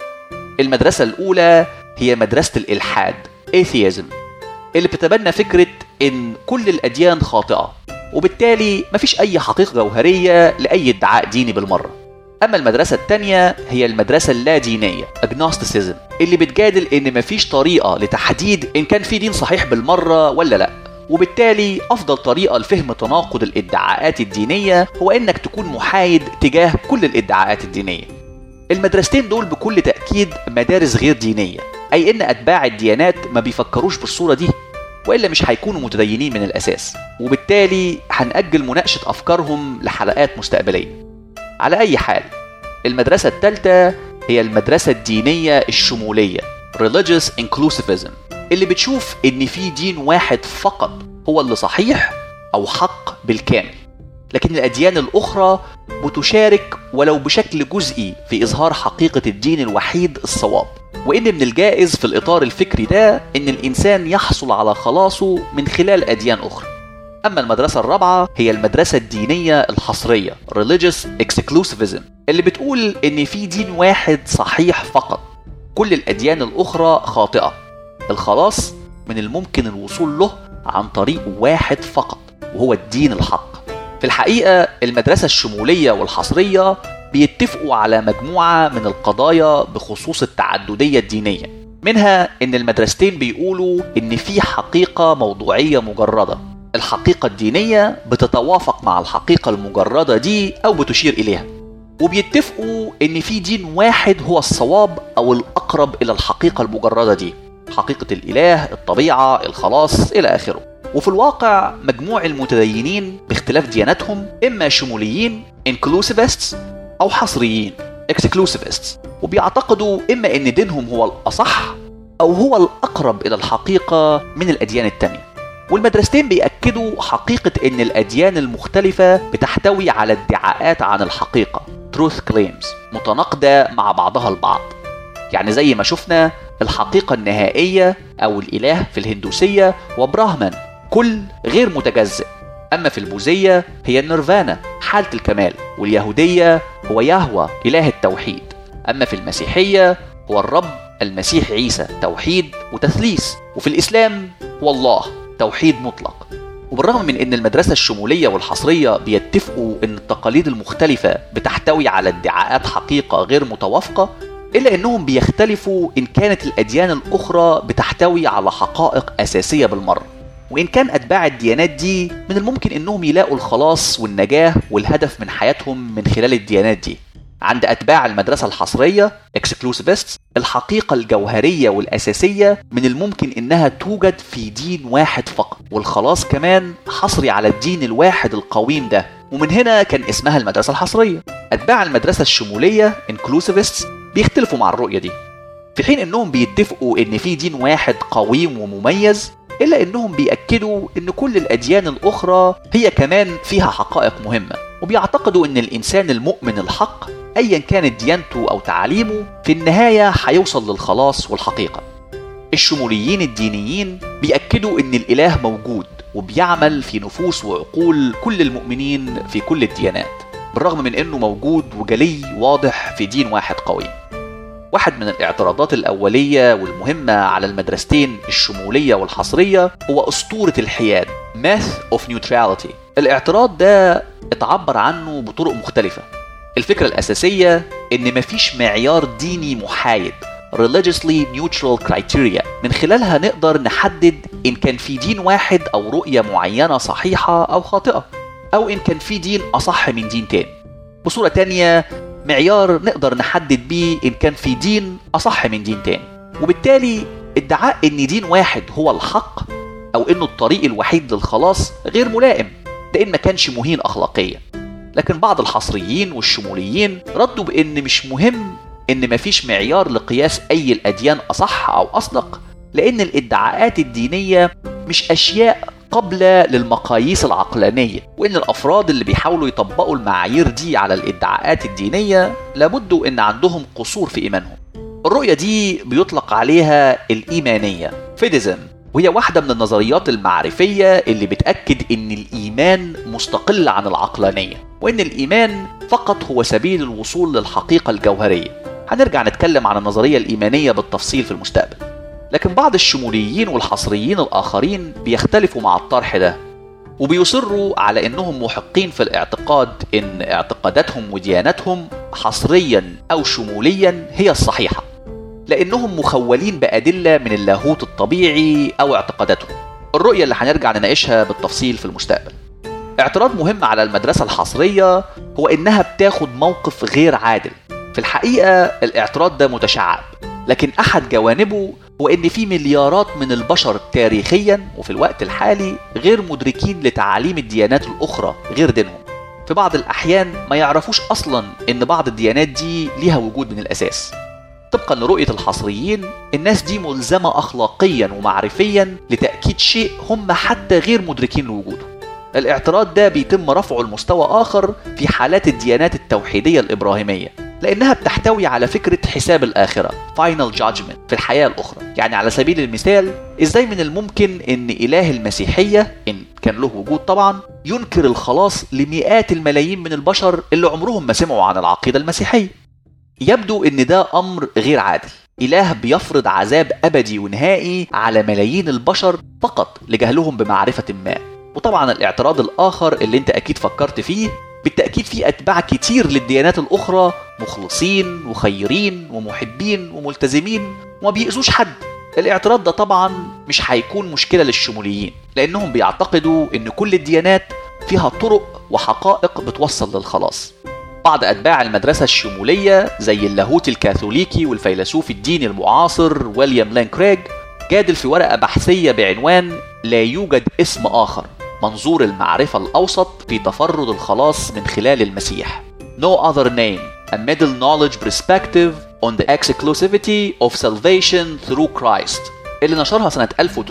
Speaker 2: المدرسة الأولى هي مدرسة الإلحاد atheism اللي بتتبنى فكرة إن كل الأديان خاطئة وبالتالي مفيش أي حقيقة جوهرية لأي ادعاء ديني بالمرة أما المدرسة التانية هي المدرسة اللادينية agnosticism اللي بتجادل إن مفيش طريقة لتحديد إن كان في دين صحيح بالمرة ولا لأ وبالتالي أفضل طريقة لفهم تناقض الادعاءات الدينية هو إنك تكون محايد تجاه كل الادعاءات الدينية. المدرستين دول بكل تأكيد مدارس غير دينية، أي إن أتباع الديانات ما بيفكروش بالصورة دي، وإلا مش هيكونوا متدينين من الأساس، وبالتالي هنأجل مناقشة أفكارهم لحلقات مستقبلية. على أي حال، المدرسة الثالثة هي المدرسة الدينية الشمولية Religious Inclusivism اللي بتشوف ان في دين واحد فقط هو اللي صحيح او حق بالكامل لكن الاديان الاخرى بتشارك ولو بشكل جزئي في اظهار حقيقه الدين الوحيد الصواب وان من الجائز في الاطار الفكري ده ان الانسان يحصل على خلاصه من خلال اديان اخرى اما المدرسه الرابعه هي المدرسه الدينيه الحصريه religious exclusivism اللي بتقول ان في دين واحد صحيح فقط كل الاديان الاخرى خاطئه الخلاص من الممكن الوصول له عن طريق واحد فقط وهو الدين الحق في الحقيقة المدرسة الشمولية والحصرية بيتفقوا على مجموعة من القضايا بخصوص التعددية الدينية منها ان المدرستين بيقولوا ان في حقيقة موضوعية مجردة الحقيقة الدينية بتتوافق مع الحقيقة المجردة دي او بتشير اليها وبيتفقوا ان في دين واحد هو الصواب او الاقرب الى الحقيقة المجردة دي حقيقة الإله الطبيعة الخلاص إلى آخره وفي الواقع مجموع المتدينين باختلاف دياناتهم إما شموليين inclusivists أو حصريين exclusivists وبيعتقدوا إما إن دينهم هو الأصح أو هو الأقرب إلى الحقيقة من الأديان التانية والمدرستين بيأكدوا حقيقة إن الأديان المختلفة بتحتوي على ادعاءات عن الحقيقة truth claims متناقضة مع بعضها البعض يعني زي ما شفنا الحقيقة النهائية أو الإله في الهندوسية هو براهمان كل غير متجزئ أما في البوذية هي النيرفانا حالة الكمال واليهودية هو يهوى إله التوحيد أما في المسيحية هو الرب المسيح عيسى توحيد وتثليث وفي الإسلام هو الله توحيد مطلق وبالرغم من ان المدرسة الشمولية والحصرية بيتفقوا ان التقاليد المختلفة بتحتوي على ادعاءات حقيقة غير متوافقة الا انهم بيختلفوا ان كانت الاديان الاخرى بتحتوي على حقائق اساسية بالمرة وان كان اتباع الديانات دي من الممكن انهم يلاقوا الخلاص والنجاة والهدف من حياتهم من خلال الديانات دي عند أتباع المدرسة الحصرية exclusivists الحقيقة الجوهرية والأساسية من الممكن إنها توجد في دين واحد فقط والخلاص كمان حصري على الدين الواحد القويم ده ومن هنا كان اسمها المدرسة الحصرية أتباع المدرسة الشمولية inclusivists بيختلفوا مع الرؤية دي في حين إنهم بيتفقوا إن في دين واحد قويم ومميز إلا إنهم بيأكدوا إن كل الأديان الأخرى هي كمان فيها حقائق مهمة وبيعتقدوا إن الإنسان المؤمن الحق أيا كانت ديانته أو تعاليمه في النهاية هيوصل للخلاص والحقيقة الشموليين الدينيين بيأكدوا إن الإله موجود وبيعمل في نفوس وعقول كل المؤمنين في كل الديانات بالرغم من إنه موجود وجلي واضح في دين واحد قوي واحد من الاعتراضات الأولية والمهمة على المدرستين الشمولية والحصرية هو أسطورة الحياد Myth of Neutrality الاعتراض ده اتعبر عنه بطرق مختلفة الفكرة الأساسية إن مفيش معيار ديني محايد religiously neutral criteria من خلالها نقدر نحدد إن كان في دين واحد أو رؤية معينة صحيحة أو خاطئة أو إن كان في دين أصح من دين تاني بصورة تانية معيار نقدر نحدد بيه إن كان في دين أصح من دين تاني وبالتالي ادعاء إن دين واحد هو الحق أو إنه الطريق الوحيد للخلاص غير ملائم لأن ما كانش مهين أخلاقيا لكن بعض الحصريين والشموليين ردوا بإن مش مهم إن مفيش معيار لقياس أي الأديان أصح أو أصدق لأن الادعاءات الدينية مش أشياء قابلة للمقاييس العقلانية وإن الأفراد اللي بيحاولوا يطبقوا المعايير دي على الادعاءات الدينية لابد إن عندهم قصور في إيمانهم الرؤية دي بيطلق عليها الإيمانية فيديزم وهي واحدة من النظريات المعرفية اللي بتأكد إن الإيمان مستقل عن العقلانية وإن الإيمان فقط هو سبيل الوصول للحقيقة الجوهرية هنرجع نتكلم عن النظرية الإيمانية بالتفصيل في المستقبل لكن بعض الشموليين والحصريين الآخرين بيختلفوا مع الطرح ده وبيصروا على انهم محقين في الاعتقاد ان اعتقاداتهم ودياناتهم حصريا او شموليا هي الصحيحه لانهم مخولين بادله من اللاهوت الطبيعي او اعتقاداتهم الرؤيه اللي هنرجع نناقشها بالتفصيل في المستقبل اعتراض مهم على المدرسه الحصريه هو انها بتاخد موقف غير عادل في الحقيقه الاعتراض ده متشعب لكن احد جوانبه هو ان في مليارات من البشر تاريخيا وفي الوقت الحالي غير مدركين لتعاليم الديانات الاخرى غير دينهم في بعض الاحيان ما يعرفوش اصلا ان بعض الديانات دي ليها وجود من الاساس طبقا لرؤية الحصريين الناس دي ملزمة أخلاقيا ومعرفيا لتأكيد شيء هم حتى غير مدركين لوجوده الاعتراض ده بيتم رفعه لمستوى آخر في حالات الديانات التوحيدية الإبراهيمية لأنها بتحتوي على فكرة حساب الآخرة Final Judgment في الحياة الأخرى يعني على سبيل المثال إزاي من الممكن أن إله المسيحية إن كان له وجود طبعا ينكر الخلاص لمئات الملايين من البشر اللي عمرهم ما سمعوا عن العقيدة المسيحية يبدو ان ده امر غير عادل اله بيفرض عذاب ابدي ونهائي على ملايين البشر فقط لجهلهم بمعرفه ما وطبعا الاعتراض الاخر اللي انت اكيد فكرت فيه بالتاكيد في اتباع كتير للديانات الاخرى مخلصين وخيرين ومحبين وملتزمين وما بيأذوش حد الاعتراض ده طبعا مش هيكون مشكله للشموليين لانهم بيعتقدوا ان كل الديانات فيها طرق وحقائق بتوصل للخلاص بعض أتباع المدرسة الشمولية زي اللاهوت الكاثوليكي والفيلسوف الديني المعاصر ويليام لين كريج جادل في ورقة بحثية بعنوان لا يوجد اسم آخر منظور المعرفة الأوسط في تفرد الخلاص من خلال المسيح No other name A middle knowledge perspective on the exclusivity of salvation through Christ اللي نشرها سنة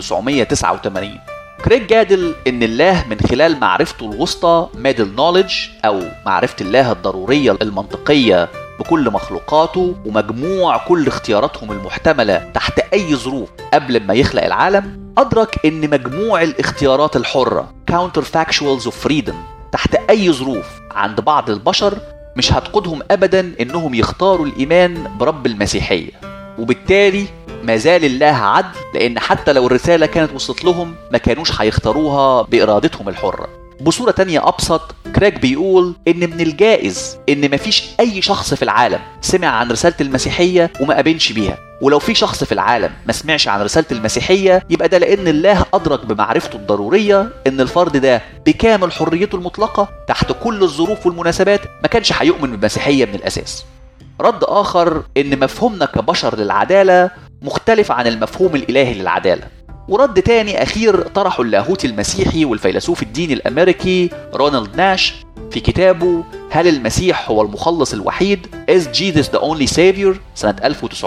Speaker 2: 1989 كريج جادل إن الله من خلال معرفته الوسطى middle knowledge أو معرفة الله الضرورية المنطقية بكل مخلوقاته ومجموع كل اختياراتهم المحتملة تحت أي ظروف قبل ما يخلق العالم أدرك إن مجموع الاختيارات الحرة counterfactuals of freedom تحت أي ظروف عند بعض البشر مش هتقودهم أبدا إنهم يختاروا الإيمان برب المسيحية وبالتالي ما زال الله عدل لأن حتى لو الرسالة كانت وصلت لهم ما كانوش هيختاروها بإرادتهم الحرة بصورة تانية أبسط كراك بيقول إن من الجائز إن مفيش أي شخص في العالم سمع عن رسالة المسيحية وما آمنش بيها ولو في شخص في العالم ما سمعش عن رسالة المسيحية يبقى ده لأن الله أدرك بمعرفته الضرورية إن الفرد ده بكامل حريته المطلقة تحت كل الظروف والمناسبات ما كانش هيؤمن بالمسيحية من الأساس رد آخر إن مفهومنا كبشر للعدالة مختلف عن المفهوم الإلهي للعدالة ورد تاني أخير طرحه اللاهوتي المسيحي والفيلسوف الديني الأمريكي رونالد ناش في كتابه هل المسيح هو المخلص الوحيد Is Jesus the only savior سنة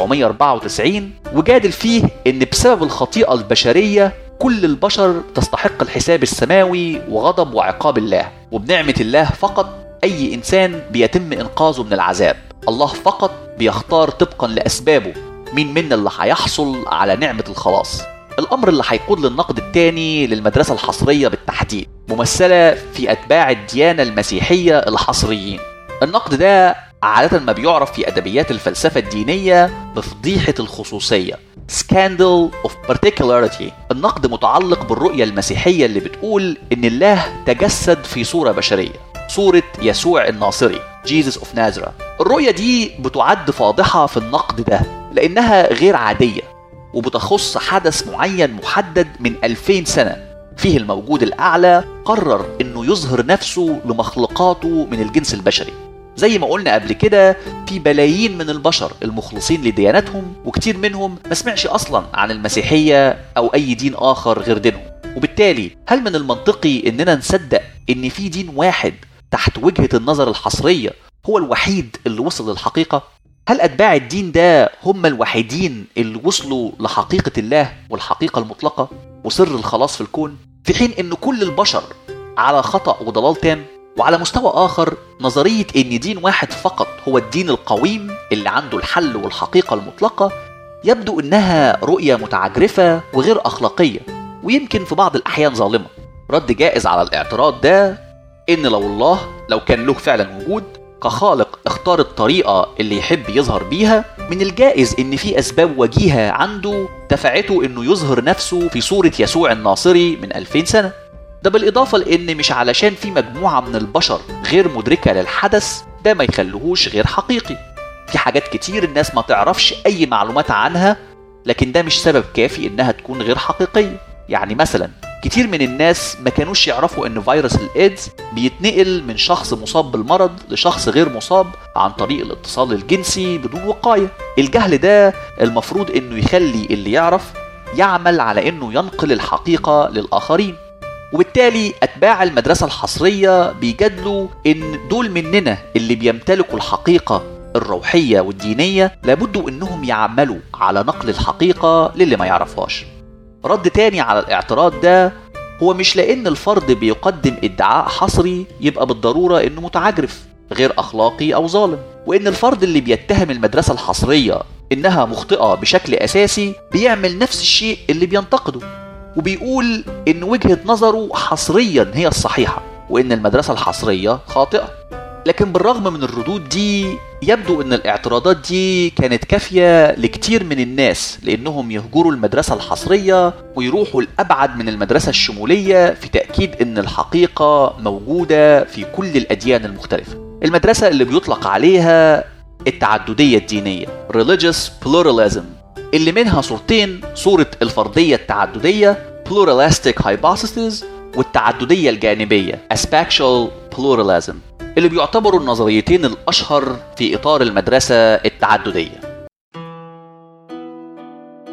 Speaker 2: 1994 وجادل فيه إن بسبب الخطيئة البشرية كل البشر تستحق الحساب السماوي وغضب وعقاب الله وبنعمة الله فقط أي إنسان بيتم إنقاذه من العذاب الله فقط بيختار طبقا لأسبابه مين منا اللي هيحصل على نعمة الخلاص الأمر اللي هيقود للنقد الثاني للمدرسة الحصرية بالتحديد ممثلة في أتباع الديانة المسيحية الحصريين النقد ده عادة ما بيعرف في أدبيات الفلسفة الدينية بفضيحة الخصوصية Scandal of Particularity النقد متعلق بالرؤية المسيحية اللي بتقول إن الله تجسد في صورة بشرية صورة يسوع الناصري Jesus of Nazareth الرؤية دي بتعد فاضحة في النقد ده لأنها غير عادية وبتخص حدث معين محدد من 2000 سنة فيه الموجود الأعلى قرر إنه يظهر نفسه لمخلوقاته من الجنس البشري زي ما قلنا قبل كده في بلايين من البشر المخلصين لدياناتهم وكتير منهم ما سمعش أصلا عن المسيحية أو أي دين آخر غير دينهم وبالتالي هل من المنطقي إننا نصدق إن في دين واحد تحت وجهة النظر الحصرية هو الوحيد اللي وصل للحقيقة؟ هل أتباع الدين ده هم الوحيدين اللي وصلوا لحقيقة الله والحقيقة المطلقة وسر الخلاص في الكون؟ في حين إن كل البشر على خطأ وضلال تام وعلى مستوى آخر نظرية إن دين واحد فقط هو الدين القويم اللي عنده الحل والحقيقة المطلقة يبدو إنها رؤية متعجرفة وغير أخلاقية ويمكن في بعض الأحيان ظالمة رد جائز على الاعتراض ده إن لو الله لو كان له فعلا وجود كخالق اختار الطريقة اللي يحب يظهر بيها من الجائز ان في اسباب وجيهة عنده دفعته انه يظهر نفسه في صورة يسوع الناصري من 2000 سنة ده بالإضافة لأن مش علشان في مجموعة من البشر غير مدركة للحدث ده ما يخليهوش غير حقيقي في حاجات كتير الناس ما تعرفش أي معلومات عنها لكن ده مش سبب كافي إنها تكون غير حقيقية يعني مثلا كتير من الناس ما كانوش يعرفوا ان فيروس الايدز بيتنقل من شخص مصاب بالمرض لشخص غير مصاب عن طريق الاتصال الجنسي بدون وقاية الجهل ده المفروض انه يخلي اللي يعرف يعمل على انه ينقل الحقيقة للآخرين وبالتالي أتباع المدرسة الحصرية بيجادلوا إن دول مننا اللي بيمتلكوا الحقيقة الروحية والدينية لابد إنهم يعملوا على نقل الحقيقة للي ما يعرفهاش رد تاني على الاعتراض ده هو مش لأن الفرد بيقدم ادعاء حصري يبقى بالضرورة إنه متعجرف غير أخلاقي أو ظالم وإن الفرد اللي بيتهم المدرسة الحصرية إنها مخطئة بشكل أساسي بيعمل نفس الشيء اللي بينتقده وبيقول إن وجهة نظره حصريا هي الصحيحة وإن المدرسة الحصرية خاطئة لكن بالرغم من الردود دي يبدو ان الاعتراضات دي كانت كافية لكتير من الناس لانهم يهجروا المدرسة الحصرية ويروحوا الابعد من المدرسة الشمولية في تأكيد ان الحقيقة موجودة في كل الاديان المختلفة المدرسة اللي بيطلق عليها التعددية الدينية Religious Pluralism اللي منها صورتين صورة الفردية التعددية Pluralistic Hypothesis والتعددية الجانبية Aspectual Pluralism اللي بيعتبروا النظريتين الأشهر في إطار المدرسة التعددية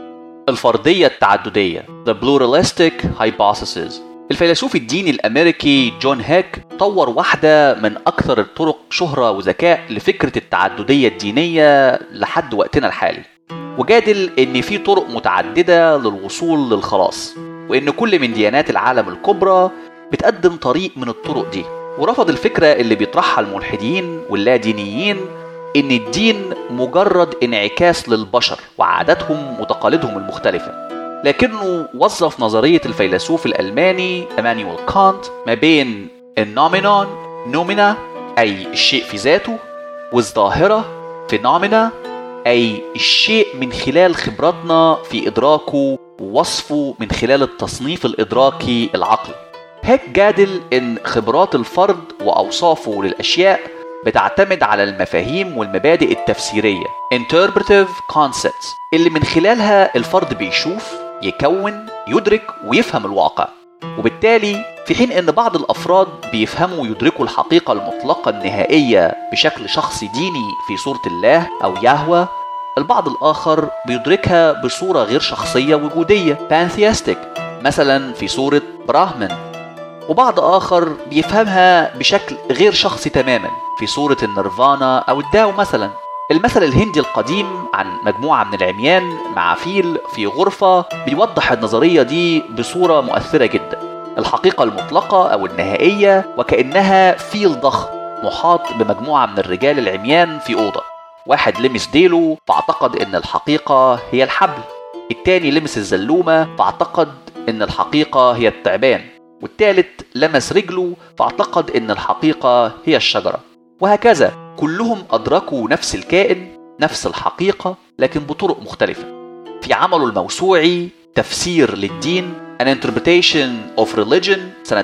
Speaker 2: الفرضية التعددية The Pluralistic Hypothesis الفيلسوف الديني الأمريكي جون هيك طور واحدة من أكثر الطرق شهرة وذكاء لفكرة التعددية الدينية لحد وقتنا الحالي وجادل إن في طرق متعددة للوصول للخلاص وإن كل من ديانات العالم الكبرى بتقدم طريق من الطرق دي ورفض الفكرة اللي بيطرحها الملحدين واللادينيين إن الدين مجرد انعكاس للبشر وعاداتهم وتقاليدهم المختلفة لكنه وظف نظرية الفيلسوف الألماني إمانويل كانت ما بين النومينون نومينا أي الشيء في ذاته والظاهرة فينومينا أي الشيء من خلال خبراتنا في إدراكه ووصفه من خلال التصنيف الإدراكي العقلي هيك جادل إن خبرات الفرد وأوصافه للأشياء بتعتمد على المفاهيم والمبادئ التفسيرية interpretive concepts اللي من خلالها الفرد بيشوف يكون يدرك ويفهم الواقع وبالتالي في حين ان بعض الافراد بيفهموا ويدركوا الحقيقه المطلقه النهائيه بشكل شخصي ديني في صوره الله او يهوه البعض الاخر بيدركها بصوره غير شخصيه وجوديه pantheistic مثلا في صوره براهمن وبعض اخر بيفهمها بشكل غير شخصي تماما في صوره النيرفانا او الداو مثلا المثل الهندي القديم عن مجموعة من العميان مع فيل في غرفة بيوضح النظرية دي بصورة مؤثرة جدا الحقيقة المطلقة أو النهائية وكأنها فيل ضخم محاط بمجموعة من الرجال العميان في أوضة واحد لمس ديله فاعتقد إن الحقيقة هي الحبل التاني لمس الزلومة فاعتقد إن الحقيقة هي التعبان والتالت لمس رجله فاعتقد إن الحقيقة هي الشجرة وهكذا كلهم أدركوا نفس الكائن نفس الحقيقة لكن بطرق مختلفة في عمله الموسوعي تفسير للدين An Interpretation of Religion سنة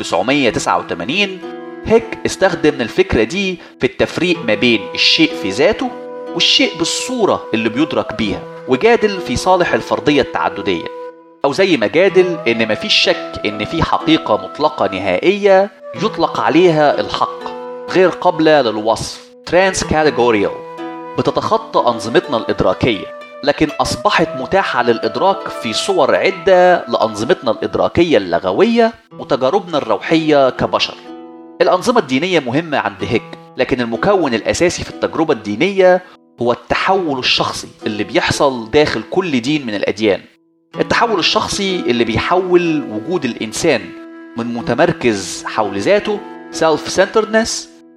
Speaker 2: 1989 هيك استخدم الفكرة دي في التفريق ما بين الشيء في ذاته والشيء بالصورة اللي بيدرك بيها وجادل في صالح الفرضية التعددية أو زي ما جادل إن مفيش شك إن في حقيقة مطلقة نهائية يطلق عليها الحق غير قابلة للوصف ترانس كاتيجوريال بتتخطى أنظمتنا الإدراكية لكن أصبحت متاحة للإدراك في صور عدة لأنظمتنا الإدراكية اللغوية وتجاربنا الروحية كبشر الأنظمة الدينية مهمة عند هيك لكن المكون الأساسي في التجربة الدينية هو التحول الشخصي اللي بيحصل داخل كل دين من الأديان التحول الشخصي اللي بيحول وجود الإنسان من متمركز حول ذاته self centeredness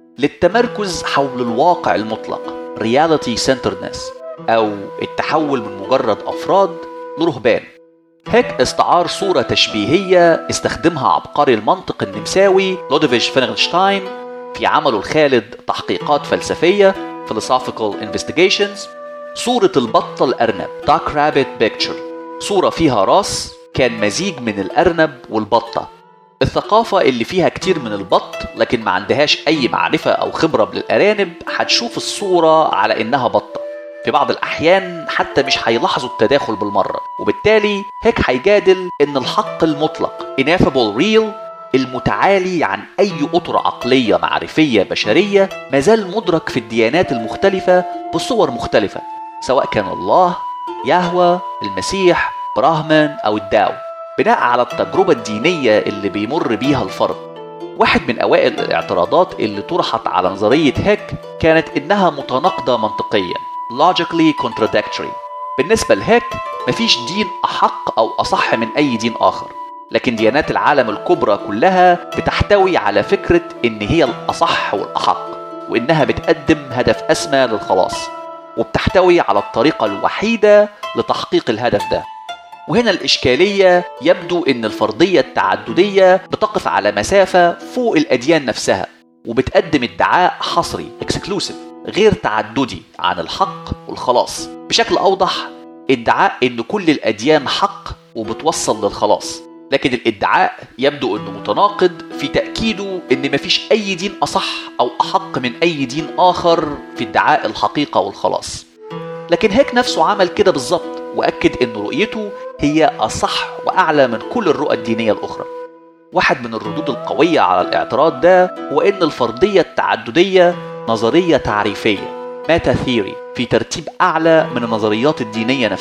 Speaker 2: للتمركز حول الواقع المطلق reality centeredness أو التحول من مجرد أفراد لرهبان هيك استعار صورة تشبيهية استخدمها عبقري المنطق النمساوي لودوفيش فينغلشتاين في عمله الخالد تحقيقات فلسفية Philosophical Investigations صورة البطة الأرنب Duck Rabbit Picture صورة فيها راس كان مزيج من الأرنب والبطة الثقافة اللي فيها كتير من البط لكن ما عندهاش أي معرفة أو خبرة بالأرانب هتشوف الصورة على إنها بطة في بعض الأحيان حتى مش هيلاحظوا التداخل بالمرة وبالتالي هيك هيجادل إن الحق المطلق ineffable real المتعالي عن أي أطر عقلية معرفية بشرية مازال مدرك في الديانات المختلفة بصور مختلفة سواء كان الله يهوى المسيح براهمن أو الداو بناء على التجربة الدينية اللي بيمر بيها الفرد واحد من أوائل الاعتراضات اللي طرحت على نظرية هيك كانت إنها متناقضة منطقيا logically contradictory بالنسبة لهيك مفيش دين أحق أو أصح من أي دين آخر لكن ديانات العالم الكبرى كلها بتحتوي على فكرة إن هي الأصح والأحق وإنها بتقدم هدف أسمى للخلاص وبتحتوي على الطريقة الوحيدة لتحقيق الهدف ده وهنا الإشكالية يبدو إن الفرضية التعددية بتقف على مسافة فوق الأديان نفسها وبتقدم ادعاء حصري exclusive غير تعددي عن الحق والخلاص بشكل أوضح ادعاء إن كل الأديان حق وبتوصل للخلاص لكن الادعاء يبدو انه متناقض في تاكيده ان مفيش اي دين اصح او احق من اي دين اخر في ادعاء الحقيقه والخلاص لكن هيك نفسه عمل كده بالظبط واكد ان رؤيته هي اصح واعلى من كل الرؤى الدينيه الاخرى واحد من الردود القويه على الاعتراض ده هو ان الفرضيه التعدديه نظريه تعريفيه ماتا ثيوري في ترتيب اعلى من النظريات الدينيه نفسها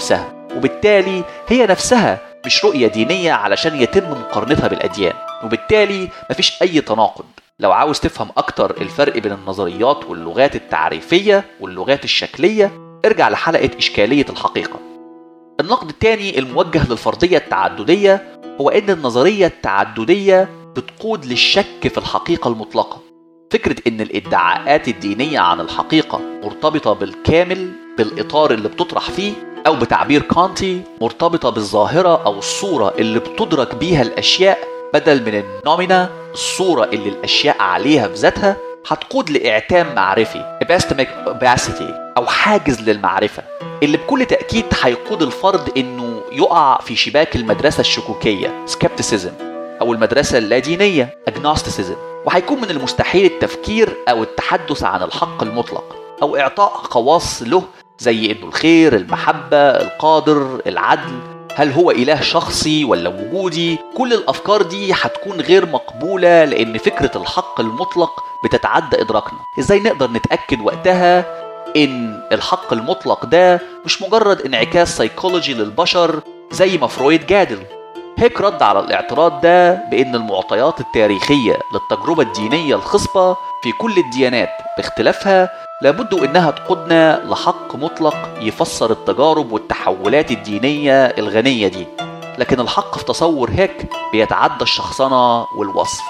Speaker 2: وبالتالي هي نفسها مش رؤية دينية علشان يتم مقارنتها بالأديان وبالتالي مفيش أي تناقض لو عاوز تفهم أكتر الفرق بين النظريات واللغات التعريفية واللغات الشكلية ارجع لحلقة إشكالية الحقيقة النقد الثاني الموجه للفرضية التعددية هو إن النظرية التعددية بتقود للشك في الحقيقة المطلقة فكرة إن الادعاءات الدينية عن الحقيقة مرتبطة بالكامل بالإطار اللي بتطرح فيه أو بتعبير كانتي مرتبطة بالظاهرة أو الصورة اللي بتدرك بيها الأشياء بدل من النومينا الصورة اللي الأشياء عليها في ذاتها هتقود لإعتام معرفي epistemic opacity أو حاجز للمعرفة اللي بكل تأكيد هيقود الفرد إنه يقع في شباك المدرسة الشكوكية skepticism أو المدرسة اللادينية agnosticism وهيكون من المستحيل التفكير أو التحدث عن الحق المطلق أو إعطاء خواص له زي إنه الخير المحبة القادر العدل هل هو إله شخصي ولا وجودي كل الأفكار دي هتكون غير مقبولة لأن فكرة الحق المطلق بتتعدى إدراكنا إزاي نقدر نتأكد وقتها إن الحق المطلق ده مش مجرد انعكاس سيكولوجي للبشر زي ما فرويد جادل هيك رد على الاعتراض ده بأن المعطيات التاريخية للتجربة الدينية الخصبة في كل الديانات باختلافها لابد انها تقودنا لحق مطلق يفسر التجارب والتحولات الدينيه الغنيه دي لكن الحق في تصور هيك بيتعدى الشخصنه والوصف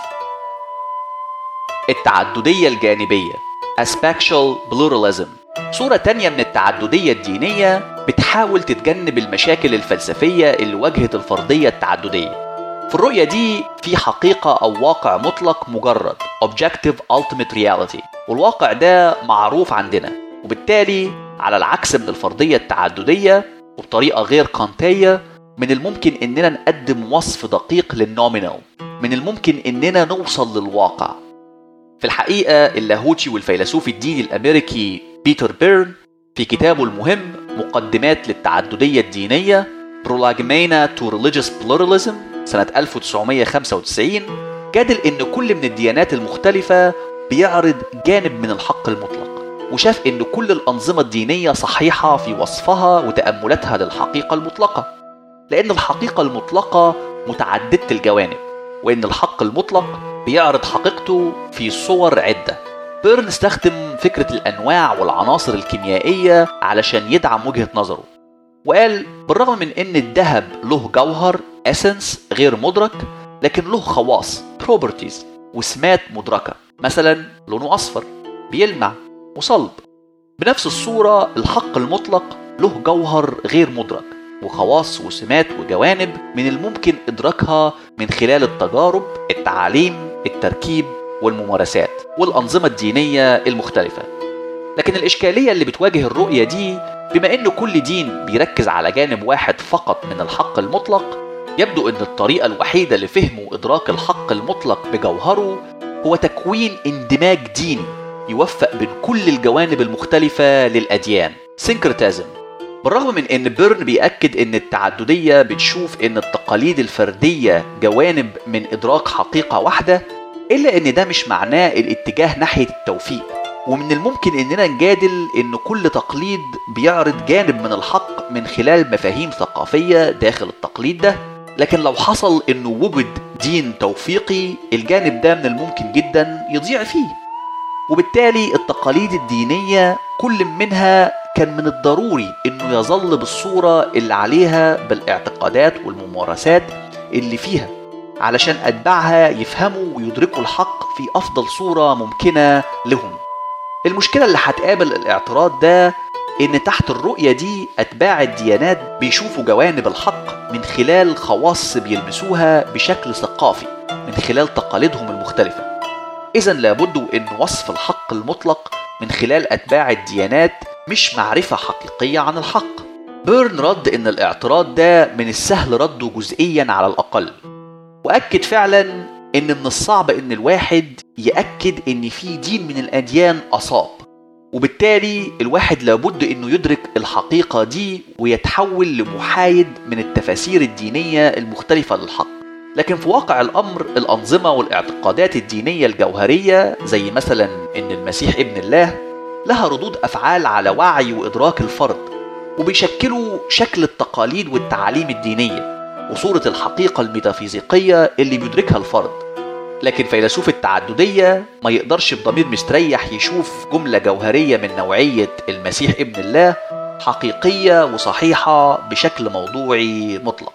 Speaker 2: التعدديه الجانبيه aspectual pluralism صورة تانية من التعددية الدينية بتحاول تتجنب المشاكل الفلسفية اللي واجهت الفرضية التعددية في الرؤية دي في حقيقة أو واقع مطلق مجرد Objective Ultimate Reality والواقع ده معروف عندنا وبالتالي على العكس من الفرضية التعددية وبطريقة غير كانتية من الممكن إننا نقدم وصف دقيق للنومينال من الممكن إننا نوصل للواقع في الحقيقة اللاهوتي والفيلسوف الديني الأمريكي بيتر بيرن في كتابه المهم مقدمات للتعددية الدينية Prolegomena to Religious Pluralism سنة 1995 جادل إن كل من الديانات المختلفة بيعرض جانب من الحق المطلق وشاف إن كل الأنظمة الدينية صحيحة في وصفها وتأملاتها للحقيقة المطلقة لأن الحقيقة المطلقة متعددة الجوانب وإن الحق المطلق بيعرض حقيقته في صور عدة بيرن استخدم فكرة الأنواع والعناصر الكيميائية علشان يدعم وجهة نظره وقال بالرغم من ان الذهب له جوهر اسنس غير مدرك لكن له خواص properties وسمات مدركة مثلا لونه أصفر بيلمع وصلب بنفس الصورة الحق المطلق له جوهر غير مدرك وخواص وسمات وجوانب من الممكن إدراكها من خلال التجارب التعاليم التركيب والممارسات والأنظمة الدينية المختلفة لكن الإشكالية اللي بتواجه الرؤية دي بما ان كل دين بيركز على جانب واحد فقط من الحق المطلق يبدو ان الطريقه الوحيده لفهم وادراك الحق المطلق بجوهره هو تكوين اندماج ديني يوفق بين كل الجوانب المختلفه للاديان سينكرتازم بالرغم من ان بيرن بيأكد ان التعدديه بتشوف ان التقاليد الفرديه جوانب من ادراك حقيقه واحده الا ان ده مش معناه الاتجاه ناحيه التوفيق ومن الممكن اننا نجادل ان كل تقليد بيعرض جانب من الحق من خلال مفاهيم ثقافيه داخل التقليد ده لكن لو حصل انه وجد دين توفيقي الجانب ده من الممكن جدا يضيع فيه وبالتالي التقاليد الدينيه كل منها كان من الضروري انه يظل بالصوره اللي عليها بالاعتقادات والممارسات اللي فيها علشان اتباعها يفهموا ويدركوا الحق في افضل صوره ممكنه لهم المشكلة اللي هتقابل الاعتراض ده إن تحت الرؤية دي أتباع الديانات بيشوفوا جوانب الحق من خلال خواص بيلمسوها بشكل ثقافي من خلال تقاليدهم المختلفة إذا لابد إن وصف الحق المطلق من خلال أتباع الديانات مش معرفة حقيقية عن الحق بيرن رد إن الاعتراض ده من السهل رده جزئيا على الأقل وأكد فعلا إن من الصعب إن الواحد يأكد إن في دين من الأديان أصاب وبالتالي الواحد لابد إنه يدرك الحقيقة دي ويتحول لمحايد من التفاسير الدينية المختلفة للحق لكن في واقع الأمر الأنظمة والاعتقادات الدينية الجوهرية زي مثلا إن المسيح ابن الله لها ردود أفعال على وعي وإدراك الفرد وبيشكلوا شكل التقاليد والتعاليم الدينية وصورة الحقيقة الميتافيزيقية اللي بيدركها الفرد لكن فيلسوف التعددية ما يقدرش بضمير مستريح يشوف جملة جوهرية من نوعية المسيح ابن الله حقيقية وصحيحة بشكل موضوعي مطلق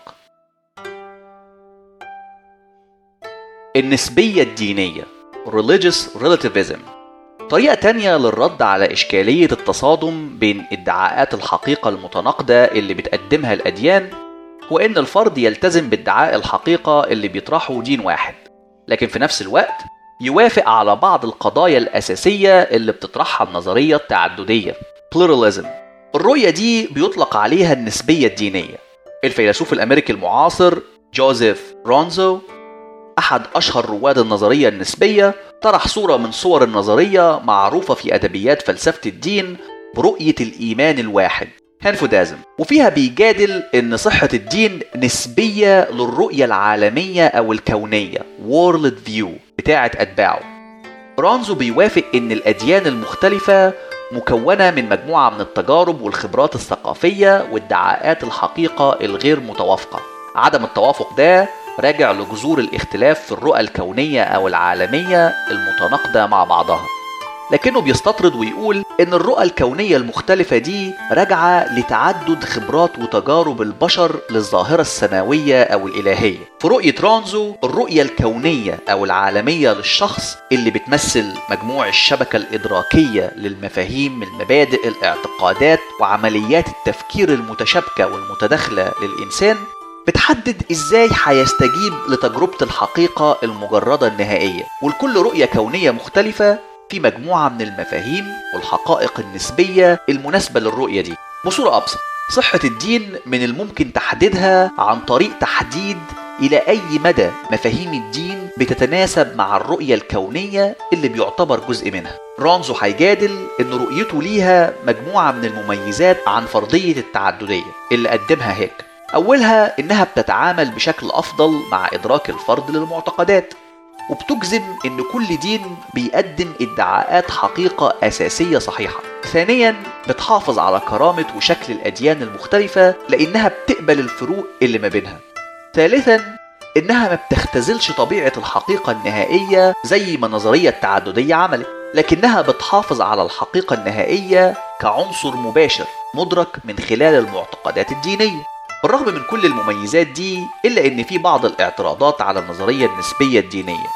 Speaker 2: النسبية الدينية Religious Relativism طريقة تانية للرد على إشكالية التصادم بين ادعاءات الحقيقة المتناقضة اللي بتقدمها الأديان وإن الفرد يلتزم بادعاء الحقيقة اللي بيطرحه دين واحد لكن في نفس الوقت يوافق على بعض القضايا الأساسية اللي بتطرحها النظرية التعددية Pluralism الرؤية دي بيطلق عليها النسبية الدينية الفيلسوف الأمريكي المعاصر جوزيف رونزو أحد أشهر رواد النظرية النسبية طرح صورة من صور النظرية معروفة في أدبيات فلسفة الدين برؤية الإيمان الواحد هانفودازم وفيها بيجادل إن صحة الدين نسبية للرؤية العالمية أو الكونية World View بتاعة أتباعه رانزو بيوافق إن الأديان المختلفة مكونة من مجموعة من التجارب والخبرات الثقافية وادعاءات الحقيقة الغير متوافقة عدم التوافق ده راجع لجذور الاختلاف في الرؤى الكونية أو العالمية المتناقضة مع بعضها لكنه بيستطرد ويقول إن الرؤى الكونية المختلفة دي راجعة لتعدد خبرات وتجارب البشر للظاهرة السماوية أو الإلهية في رؤية رانزو الرؤية الكونية أو العالمية للشخص اللي بتمثل مجموع الشبكة الإدراكية للمفاهيم المبادئ الاعتقادات وعمليات التفكير المتشابكة والمتداخلة للإنسان بتحدد ازاي هيستجيب لتجربة الحقيقة المجردة النهائية ولكل رؤية كونية مختلفة في مجموعة من المفاهيم والحقائق النسبية المناسبة للرؤية دي بصورة أبسط صحة الدين من الممكن تحديدها عن طريق تحديد إلى أي مدى مفاهيم الدين بتتناسب مع الرؤية الكونية اللي بيعتبر جزء منها رانزو هيجادل إن رؤيته ليها مجموعة من المميزات عن فرضية التعددية اللي قدمها هيك أولها إنها بتتعامل بشكل أفضل مع إدراك الفرد للمعتقدات وبتجزم إن كل دين بيقدم ادعاءات حقيقة أساسية صحيحة ثانيا بتحافظ على كرامة وشكل الأديان المختلفة لأنها بتقبل الفروق اللي ما بينها ثالثا إنها ما بتختزلش طبيعة الحقيقة النهائية زي ما النظرية التعددية عملت لكنها بتحافظ على الحقيقة النهائية كعنصر مباشر مدرك من خلال المعتقدات الدينية بالرغم من كل المميزات دي إلا إن في بعض الاعتراضات على النظرية النسبية الدينية.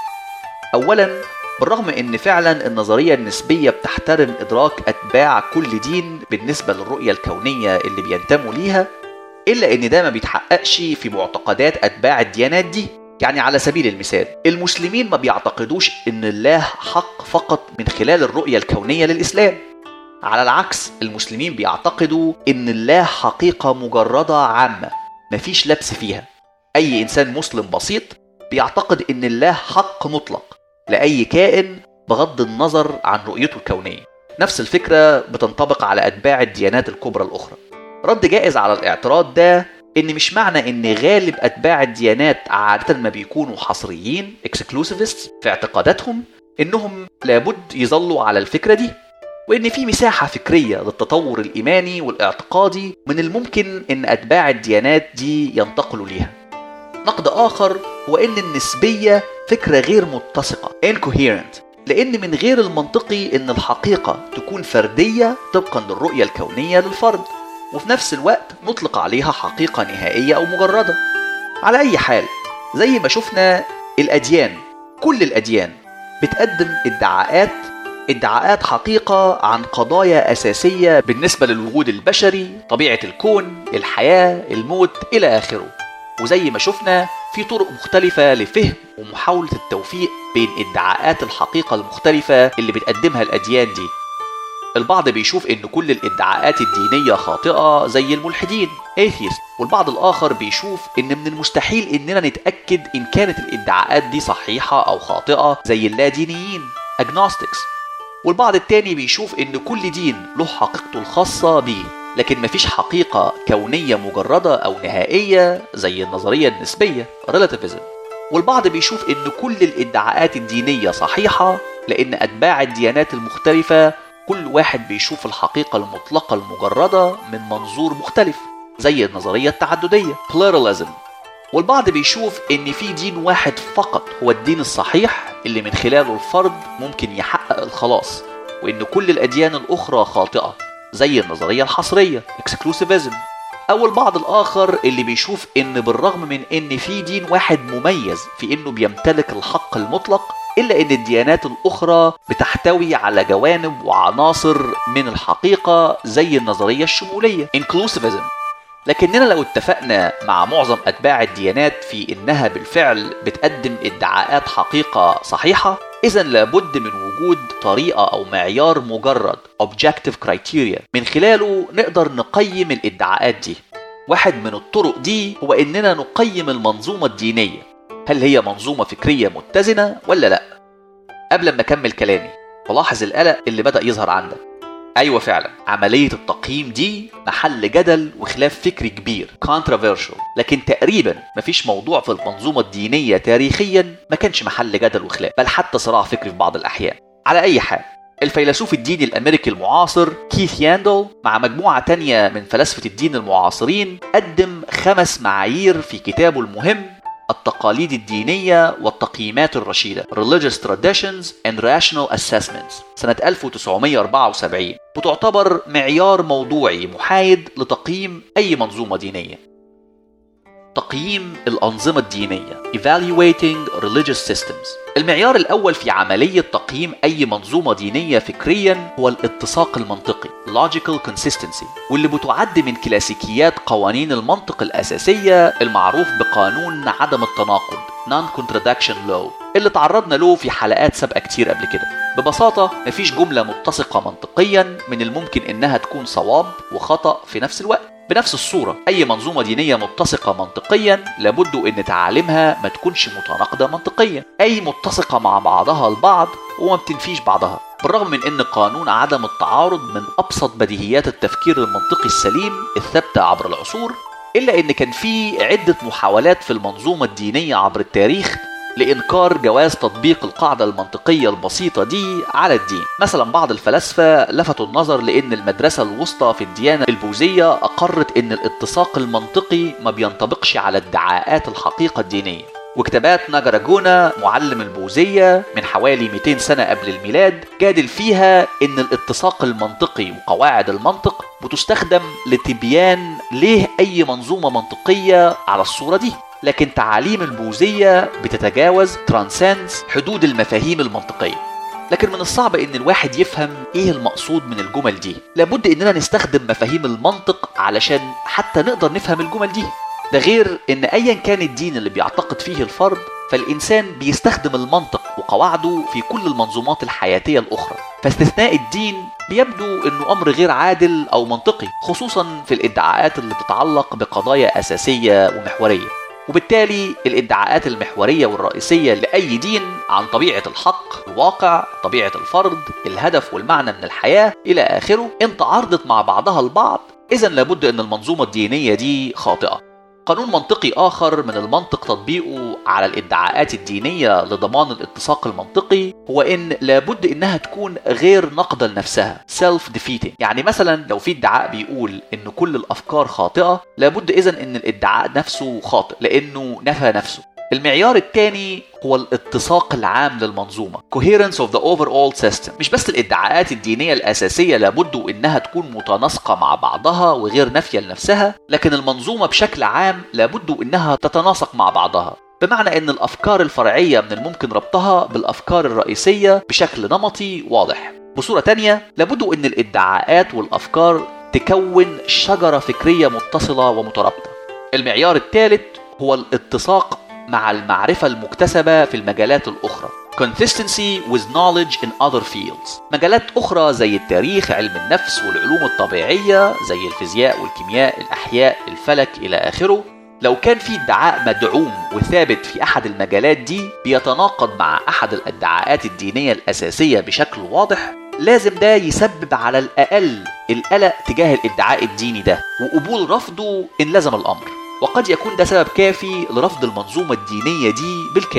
Speaker 2: أولاً بالرغم إن فعلاً النظرية النسبية بتحترم إدراك أتباع كل دين بالنسبة للرؤية الكونية اللي بينتموا ليها، إلا إن ده ما بيتحققش في معتقدات أتباع الديانات دي. يعني على سبيل المثال، المسلمين ما بيعتقدوش إن الله حق فقط من خلال الرؤية الكونية للإسلام. على العكس المسلمين بيعتقدوا ان الله حقيقة مجردة عامة مفيش لبس فيها اي انسان مسلم بسيط بيعتقد ان الله حق مطلق لاي كائن بغض النظر عن رؤيته الكونية نفس الفكرة بتنطبق على اتباع الديانات الكبرى الاخرى رد جائز على الاعتراض ده ان مش معنى ان غالب اتباع الديانات عادة ما بيكونوا حصريين exclusivists في اعتقاداتهم انهم لابد يظلوا على الفكرة دي وإن في مساحة فكرية للتطور الإيماني والاعتقادي من الممكن إن أتباع الديانات دي ينتقلوا ليها. نقد آخر هو إن النسبية فكرة غير متسقة incoherent لأن من غير المنطقي إن الحقيقة تكون فردية طبقا للرؤية الكونية للفرد وفي نفس الوقت نطلق عليها حقيقة نهائية أو مجردة. على أي حال زي ما شفنا الأديان كل الأديان بتقدم ادعاءات ادعاءات حقيقة عن قضايا أساسية بالنسبة للوجود البشري، طبيعة الكون، الحياة، الموت، إلى آخره. وزي ما شفنا في طرق مختلفة لفهم ومحاولة التوفيق بين ادعاءات الحقيقة المختلفة اللي بتقدمها الأديان دي. البعض بيشوف إن كل الادعاءات الدينية خاطئة زي الملحدين atheist والبعض الآخر بيشوف إن من المستحيل إننا نتأكد إن كانت الادعاءات دي صحيحة أو خاطئة زي اللادينيين agnostics والبعض التاني بيشوف ان كل دين له حقيقته الخاصة بيه لكن مفيش حقيقة كونية مجردة أو نهائية زي النظرية النسبية relativism والبعض بيشوف ان كل الادعاءات الدينية صحيحة لأن أتباع الديانات المختلفة كل واحد بيشوف الحقيقة المطلقة المجردة من منظور مختلف زي النظرية التعددية pluralism والبعض بيشوف ان في دين واحد فقط هو الدين الصحيح اللي من خلاله الفرد ممكن يحقق الخلاص وان كل الاديان الاخرى خاطئة زي النظرية الحصرية exclusivism او البعض الاخر اللي بيشوف ان بالرغم من ان في دين واحد مميز في انه بيمتلك الحق المطلق الا ان الديانات الاخرى بتحتوي على جوانب وعناصر من الحقيقة زي النظرية الشمولية inclusivism لكننا لو اتفقنا مع معظم اتباع الديانات في انها بالفعل بتقدم ادعاءات حقيقه صحيحه اذا لابد من وجود طريقه او معيار مجرد objective criteria من خلاله نقدر نقيم الادعاءات دي واحد من الطرق دي هو اننا نقيم المنظومه الدينيه هل هي منظومه فكريه متزنه ولا لا قبل ما اكمل كلامي ولاحظ القلق اللي بدا يظهر عندك ايوه فعلا عمليه التقييم دي محل جدل وخلاف فكري كبير controversial لكن تقريبا مفيش موضوع في المنظومه الدينيه تاريخيا ما كانش محل جدل وخلاف بل حتى صراع فكري في بعض الاحيان على اي حال الفيلسوف الديني الامريكي المعاصر كيث ياندل مع مجموعه تانية من فلاسفه الدين المعاصرين قدم خمس معايير في كتابه المهم التقاليد الدينية والتقييمات الرشيدة Religious Traditions and Rational Assessments سنة 1974 وتعتبر معيار موضوعي محايد لتقييم أي منظومة دينية تقييم الأنظمة الدينية Evaluating Religious Systems المعيار الأول في عملية تقييم أي منظومة دينية فكريا هو الاتساق المنطقي Logical Consistency واللي بتعد من كلاسيكيات قوانين المنطق الأساسية المعروف بقانون عدم التناقض Non-Contradiction Law اللي تعرضنا له في حلقات سابقة كتير قبل كده ببساطة مفيش جملة متسقة منطقيا من الممكن إنها تكون صواب وخطأ في نفس الوقت بنفس الصورة أي منظومة دينية متسقة منطقيا لابد أن تعاليمها ما تكونش متناقضة منطقيا أي متسقة مع بعضها البعض وما بتنفيش بعضها بالرغم من أن قانون عدم التعارض من أبسط بديهيات التفكير المنطقي السليم الثابتة عبر العصور إلا أن كان في عدة محاولات في المنظومة الدينية عبر التاريخ لإنكار جواز تطبيق القاعدة المنطقية البسيطة دي على الدين مثلا بعض الفلاسفة لفتوا النظر لأن المدرسة الوسطى في الديانة البوذية أقرت أن الاتساق المنطقي ما بينطبقش على ادعاءات الحقيقة الدينية وكتابات ناجاراجونا معلم البوذية من حوالي 200 سنة قبل الميلاد جادل فيها ان الاتساق المنطقي وقواعد المنطق بتستخدم لتبيان ليه اي منظومة منطقية على الصورة دي لكن تعاليم البوذية بتتجاوز ترانسنس حدود المفاهيم المنطقية لكن من الصعب ان الواحد يفهم ايه المقصود من الجمل دي لابد اننا نستخدم مفاهيم المنطق علشان حتى نقدر نفهم الجمل دي ده غير ان ايا كان الدين اللي بيعتقد فيه الفرد فالانسان بيستخدم المنطق وقواعده في كل المنظومات الحياتيه الاخرى فاستثناء الدين بيبدو انه امر غير عادل او منطقي خصوصا في الادعاءات اللي بتتعلق بقضايا اساسيه ومحوريه وبالتالي الادعاءات المحوريه والرئيسيه لاي دين عن طبيعه الحق الواقع طبيعه الفرد الهدف والمعنى من الحياه الى اخره ان تعارضت مع بعضها البعض اذا لابد ان المنظومه الدينيه دي خاطئه قانون منطقي آخر من المنطق تطبيقه على الادعاءات الدينية لضمان الاتساق المنطقي هو إن لابد إنها تكون غير ناقضة لنفسها self defeating يعني مثلا لو في ادعاء بيقول إن كل الأفكار خاطئة لابد إذا إن الادعاء نفسه خاطئ لأنه نفى نفسه المعيار الثاني هو الاتساق العام للمنظومة coherence of the overall system مش بس الادعاءات الدينية الأساسية لابد إنها تكون متناسقة مع بعضها وغير نافية لنفسها لكن المنظومة بشكل عام لابد إنها تتناسق مع بعضها بمعنى ان الافكار الفرعيه من الممكن ربطها بالافكار الرئيسيه بشكل نمطي واضح بصوره تانية لابد ان الادعاءات والافكار تكون شجره فكريه متصله ومترابطه المعيار الثالث هو الاتساق مع المعرفة المكتسبة في المجالات الأخرى consistency with knowledge in other fields مجالات أخرى زي التاريخ علم النفس والعلوم الطبيعية زي الفيزياء والكيمياء الأحياء الفلك إلى آخره لو كان في ادعاء مدعوم وثابت في أحد المجالات دي بيتناقض مع أحد الادعاءات الدينية الأساسية بشكل واضح لازم ده يسبب على الأقل القلق تجاه الادعاء الديني ده وقبول رفضه إن لزم الأمر وقد يكون ده سبب كافي لرفض المنظومة الدينية دي بالكامل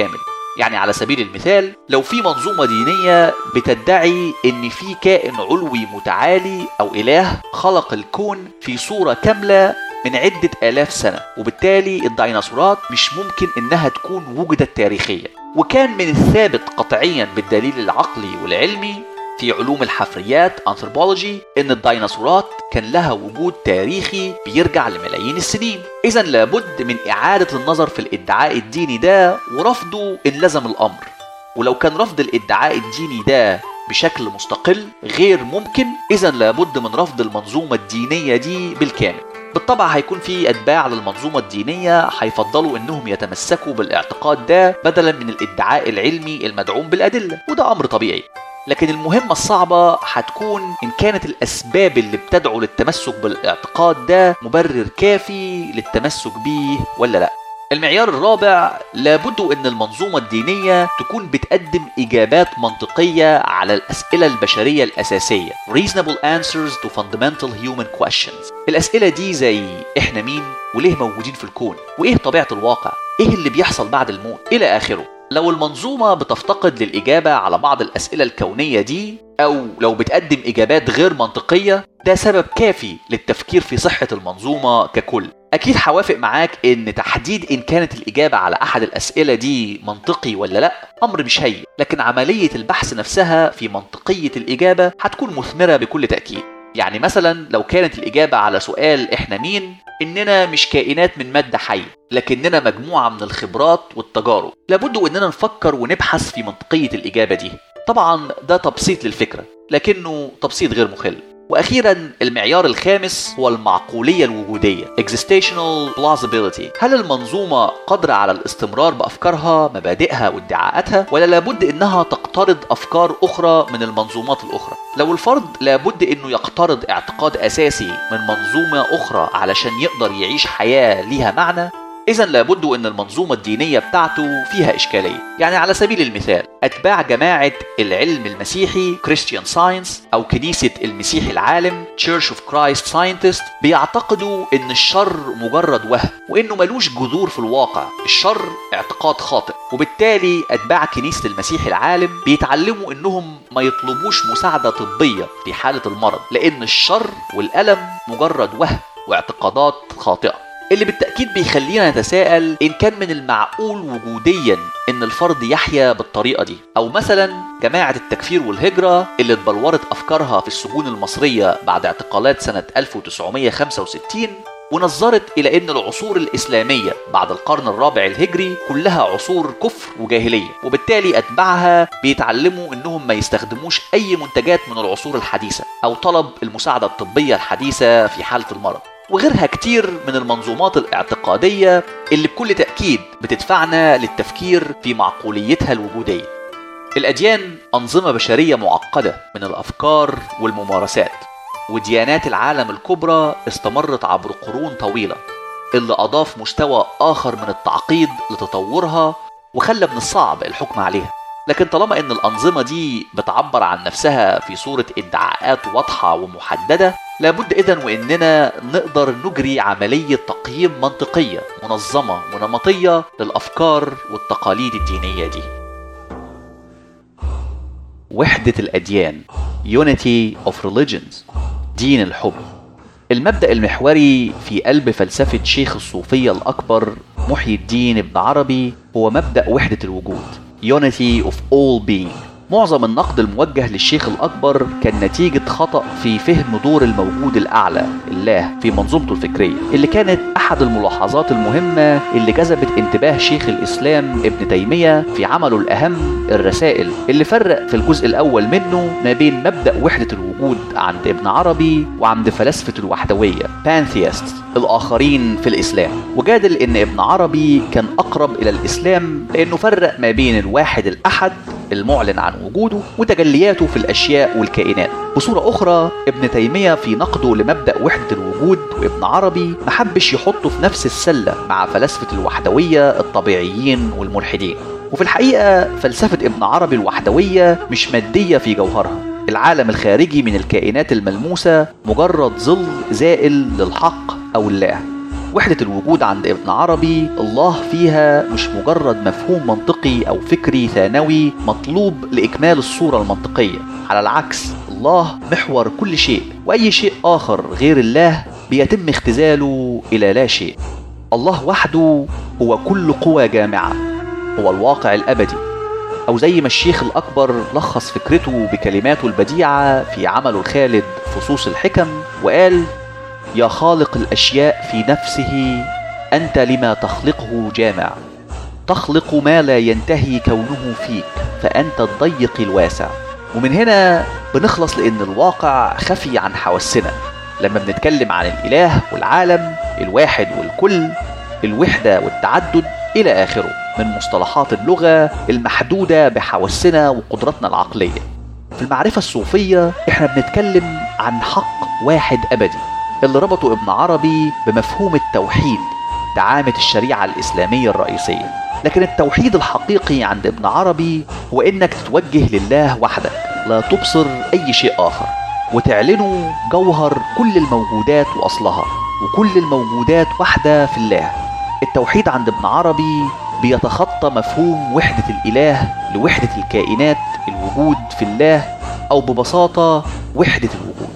Speaker 2: يعني على سبيل المثال لو في منظومة دينية بتدعي ان في كائن علوي متعالي او اله خلق الكون في صورة كاملة من عدة آلاف سنة وبالتالي الديناصورات مش ممكن إنها تكون وجدت تاريخيا وكان من الثابت قطعيا بالدليل العقلي والعلمي في علوم الحفريات أنثروبولوجي إن الديناصورات كان لها وجود تاريخي بيرجع لملايين السنين إذا لابد من إعادة النظر في الادعاء الديني ده ورفضه إن لزم الأمر ولو كان رفض الادعاء الديني ده بشكل مستقل غير ممكن إذا لابد من رفض المنظومة الدينية دي بالكامل بالطبع هيكون في اتباع للمنظومه الدينيه هيفضلوا انهم يتمسكوا بالاعتقاد ده بدلا من الادعاء العلمي المدعوم بالادله وده امر طبيعي لكن المهمة الصعبة هتكون إن كانت الأسباب اللي بتدعو للتمسك بالاعتقاد ده مبرر كافي للتمسك بيه ولا لأ المعيار الرابع لابد ان المنظومه الدينيه تكون بتقدم اجابات منطقيه على الاسئله البشريه الاساسيه reasonable answers to fundamental human questions الاسئله دي زي احنا مين وليه موجودين في الكون وايه طبيعه الواقع ايه اللي بيحصل بعد الموت الى اخره لو المنظومه بتفتقد للاجابه على بعض الاسئله الكونيه دي او لو بتقدم اجابات غير منطقيه ده سبب كافي للتفكير في صحه المنظومه ككل اكيد هوافق معاك ان تحديد ان كانت الاجابه على احد الاسئله دي منطقي ولا لا امر مش هين لكن عمليه البحث نفسها في منطقيه الاجابه هتكون مثمره بكل تاكيد يعني مثلا لو كانت الاجابه على سؤال احنا مين اننا مش كائنات من ماده حيه لكننا مجموعه من الخبرات والتجارب لابد اننا نفكر ونبحث في منطقيه الاجابه دي طبعا ده تبسيط للفكره لكنه تبسيط غير مخل واخيرا المعيار الخامس هو المعقوليه الوجوديه existential plausibility هل المنظومه قادره على الاستمرار بافكارها مبادئها وادعاءاتها ولا لابد انها تقترض افكار اخرى من المنظومات الاخرى لو الفرد لابد انه يقترض اعتقاد اساسي من منظومه اخرى علشان يقدر يعيش حياه ليها معنى إذا لابد أن المنظومة الدينية بتاعته فيها إشكالية، يعني على سبيل المثال أتباع جماعة العلم المسيحي Christian Science أو كنيسة المسيح العالم Church of Christ Scientist بيعتقدوا أن الشر مجرد وهم وأنه ملوش جذور في الواقع، الشر اعتقاد خاطئ، وبالتالي أتباع كنيسة المسيح العالم بيتعلموا أنهم ما يطلبوش مساعدة طبية في حالة المرض، لأن الشر والألم مجرد وهم واعتقادات خاطئة. اللي بالتأكيد بيخلينا نتساءل إن كان من المعقول وجوديا إن الفرد يحيا بالطريقة دي أو مثلا جماعة التكفير والهجرة اللي اتبلورت أفكارها في السجون المصرية بعد اعتقالات سنة 1965 ونظرت إلى أن العصور الإسلامية بعد القرن الرابع الهجري كلها عصور كفر وجاهلية وبالتالي أتباعها بيتعلموا أنهم ما يستخدموش أي منتجات من العصور الحديثة أو طلب المساعدة الطبية الحديثة في حالة المرض وغيرها كتير من المنظومات الاعتقادية اللي بكل تأكيد بتدفعنا للتفكير في معقوليتها الوجودية. الأديان أنظمة بشرية معقدة من الأفكار والممارسات، وديانات العالم الكبرى استمرت عبر قرون طويلة، اللي أضاف مستوى آخر من التعقيد لتطورها وخلى من الصعب الحكم عليها. لكن طالما ان الانظمه دي بتعبر عن نفسها في صوره ادعاءات واضحه ومحدده لابد اذا واننا نقدر نجري عمليه تقييم منطقيه منظمه ونمطيه للافكار والتقاليد الدينيه دي وحده الاديان unity of religions دين الحب المبدا المحوري في قلب فلسفه شيخ الصوفيه الاكبر محي الدين ابن عربي هو مبدا وحده الوجود unity of all being معظم النقد الموجه للشيخ الأكبر كان نتيجة خطأ في فهم دور الموجود الأعلى الله في منظومته الفكرية اللي كانت أحد الملاحظات المهمة اللي جذبت انتباه شيخ الإسلام ابن تيمية في عمله الأهم الرسائل اللي فرق في الجزء الأول منه ما بين مبدأ وحدة الوجود عند ابن عربي وعند فلاسفة الوحدوية pantheists الآخرين في الإسلام وجادل إن ابن عربي كان أقرب إلى الإسلام لأنه فرق ما بين الواحد الأحد المعلن عن وجوده وتجلياته في الأشياء والكائنات بصورة أخرى ابن تيمية في نقده لمبدأ وحدة الوجود وابن عربي محبش يحطه في نفس السلة مع فلاسفة الوحدوية الطبيعيين والملحدين وفي الحقيقة فلسفة ابن عربي الوحدوية مش مادية في جوهرها العالم الخارجي من الكائنات الملموسة مجرد ظل زائل للحق أو الله وحدة الوجود عند ابن عربي الله فيها مش مجرد مفهوم منطقي أو فكري ثانوي مطلوب لإكمال الصورة المنطقية على العكس الله محور كل شيء وأي شيء آخر غير الله بيتم اختزاله إلى لا شيء الله وحده هو كل قوى جامعة هو الواقع الأبدي أو زي ما الشيخ الأكبر لخص فكرته بكلماته البديعة في عمله الخالد فصوص الحكم وقال يا خالق الأشياء في نفسه أنت لما تخلقه جامع تخلق ما لا ينتهي كونه فيك فأنت الضيق الواسع ومن هنا بنخلص لأن الواقع خفي عن حواسنا لما بنتكلم عن الإله والعالم الواحد والكل الوحدة والتعدد إلى آخره من مصطلحات اللغة المحدودة بحواسنا وقدراتنا العقلية في المعرفة الصوفية احنا بنتكلم عن حق واحد أبدي اللي ربطه ابن عربي بمفهوم التوحيد دعامة الشريعة الإسلامية الرئيسية لكن التوحيد الحقيقي عند ابن عربي هو إنك تتوجه لله وحدك لا تبصر أي شيء آخر وتعلنه جوهر كل الموجودات وأصلها وكل الموجودات واحدة في الله التوحيد عند ابن عربي بيتخطى مفهوم وحدة الإله لوحدة الكائنات الوجود في الله أو ببساطة وحدة الوجود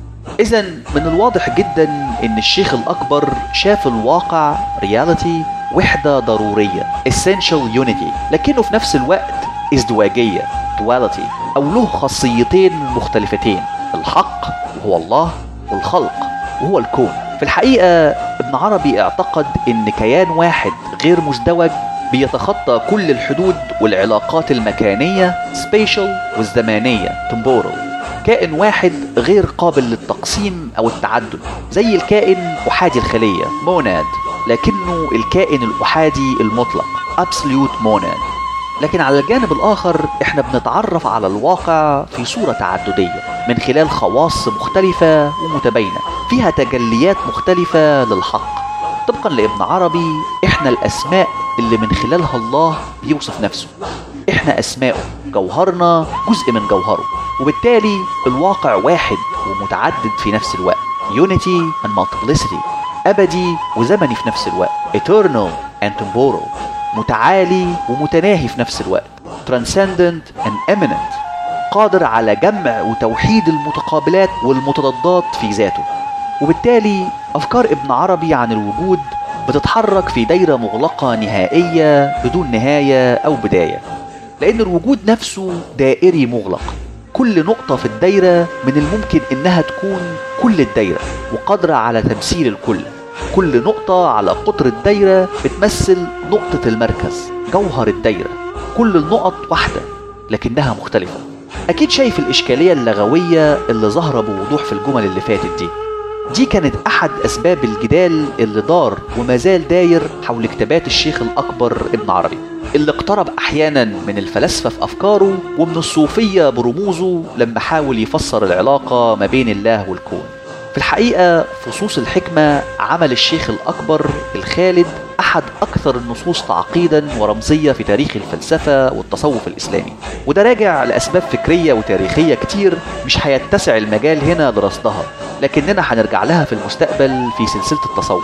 Speaker 2: إذا من الواضح جدا إن الشيخ الأكبر شاف الواقع رياليتي وحدة ضرورية essential unity لكنه في نفس الوقت ازدواجية duality أو له خاصيتين مختلفتين الحق وهو الله والخلق وهو الكون في الحقيقة ابن عربي اعتقد إن كيان واحد غير مزدوج بيتخطى كل الحدود والعلاقات المكانية spatial والزمانية temporal كائن واحد غير قابل للتقسيم أو التعدد زي الكائن أحادي الخلية موناد لكنه الكائن الأحادي المطلق absolute monad لكن على الجانب الآخر احنا بنتعرف على الواقع في صورة تعددية من خلال خواص مختلفة ومتباينة فيها تجليات مختلفة للحق طبقا لابن عربي احنا الأسماء اللي من خلالها الله بيوصف نفسه احنا أسماؤه جوهرنا جزء من جوهره وبالتالي الواقع واحد ومتعدد في نفس الوقت unity and multiplicity أبدي وزمني في نفس الوقت eternal and temporal متعالي ومتناهي في نفس الوقت transcendent and eminent قادر على جمع وتوحيد المتقابلات والمتضادات في ذاته وبالتالي أفكار ابن عربي عن الوجود بتتحرك في دايرة مغلقة نهائية بدون نهاية أو بداية لأن الوجود نفسه دائري مغلق كل نقطة في الدايرة من الممكن إنها تكون كل الدايرة وقادرة على تمثيل الكل كل نقطة على قطر الدايرة بتمثل نقطة المركز جوهر الدايرة كل النقط واحدة لكنها مختلفة أكيد شايف الإشكالية اللغوية اللي ظاهرة بوضوح في الجمل اللي فاتت دي دي كانت أحد أسباب الجدال اللي دار وما زال داير حول كتابات الشيخ الأكبر ابن عربي اللي اقترب أحيانا من الفلاسفة في أفكاره ومن الصوفية برموزه لما حاول يفسر العلاقة ما بين الله والكون في الحقيقة فصوص الحكمة عمل الشيخ الأكبر الخالد أحد أكثر النصوص تعقيدا ورمزية في تاريخ الفلسفة والتصوف الإسلامي وده راجع لأسباب فكرية وتاريخية كتير مش هيتسع المجال هنا لرصدها لكننا هنرجع لها في المستقبل في سلسلة التصوف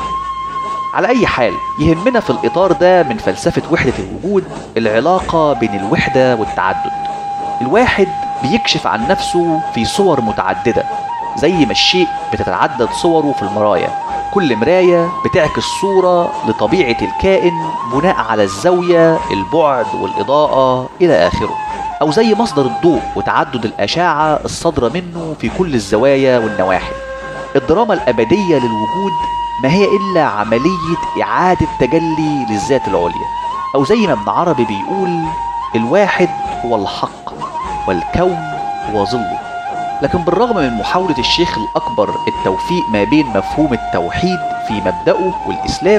Speaker 2: على أي حال يهمنا في الإطار ده من فلسفة وحدة الوجود العلاقة بين الوحدة والتعدد الواحد بيكشف عن نفسه في صور متعددة زي ما الشيء بتتعدد صوره في المرايا كل مراية بتعكس صورة لطبيعة الكائن بناء على الزاوية البعد والإضاءة إلى آخره أو زي مصدر الضوء وتعدد الأشعة الصادرة منه في كل الزوايا والنواحي الدراما الأبدية للوجود ما هي إلا عملية إعادة تجلي للذات العليا أو زي ما ابن عربي بيقول الواحد هو الحق والكون هو ظله لكن بالرغم من محاولة الشيخ الأكبر التوفيق ما بين مفهوم التوحيد في مبدأه والإسلام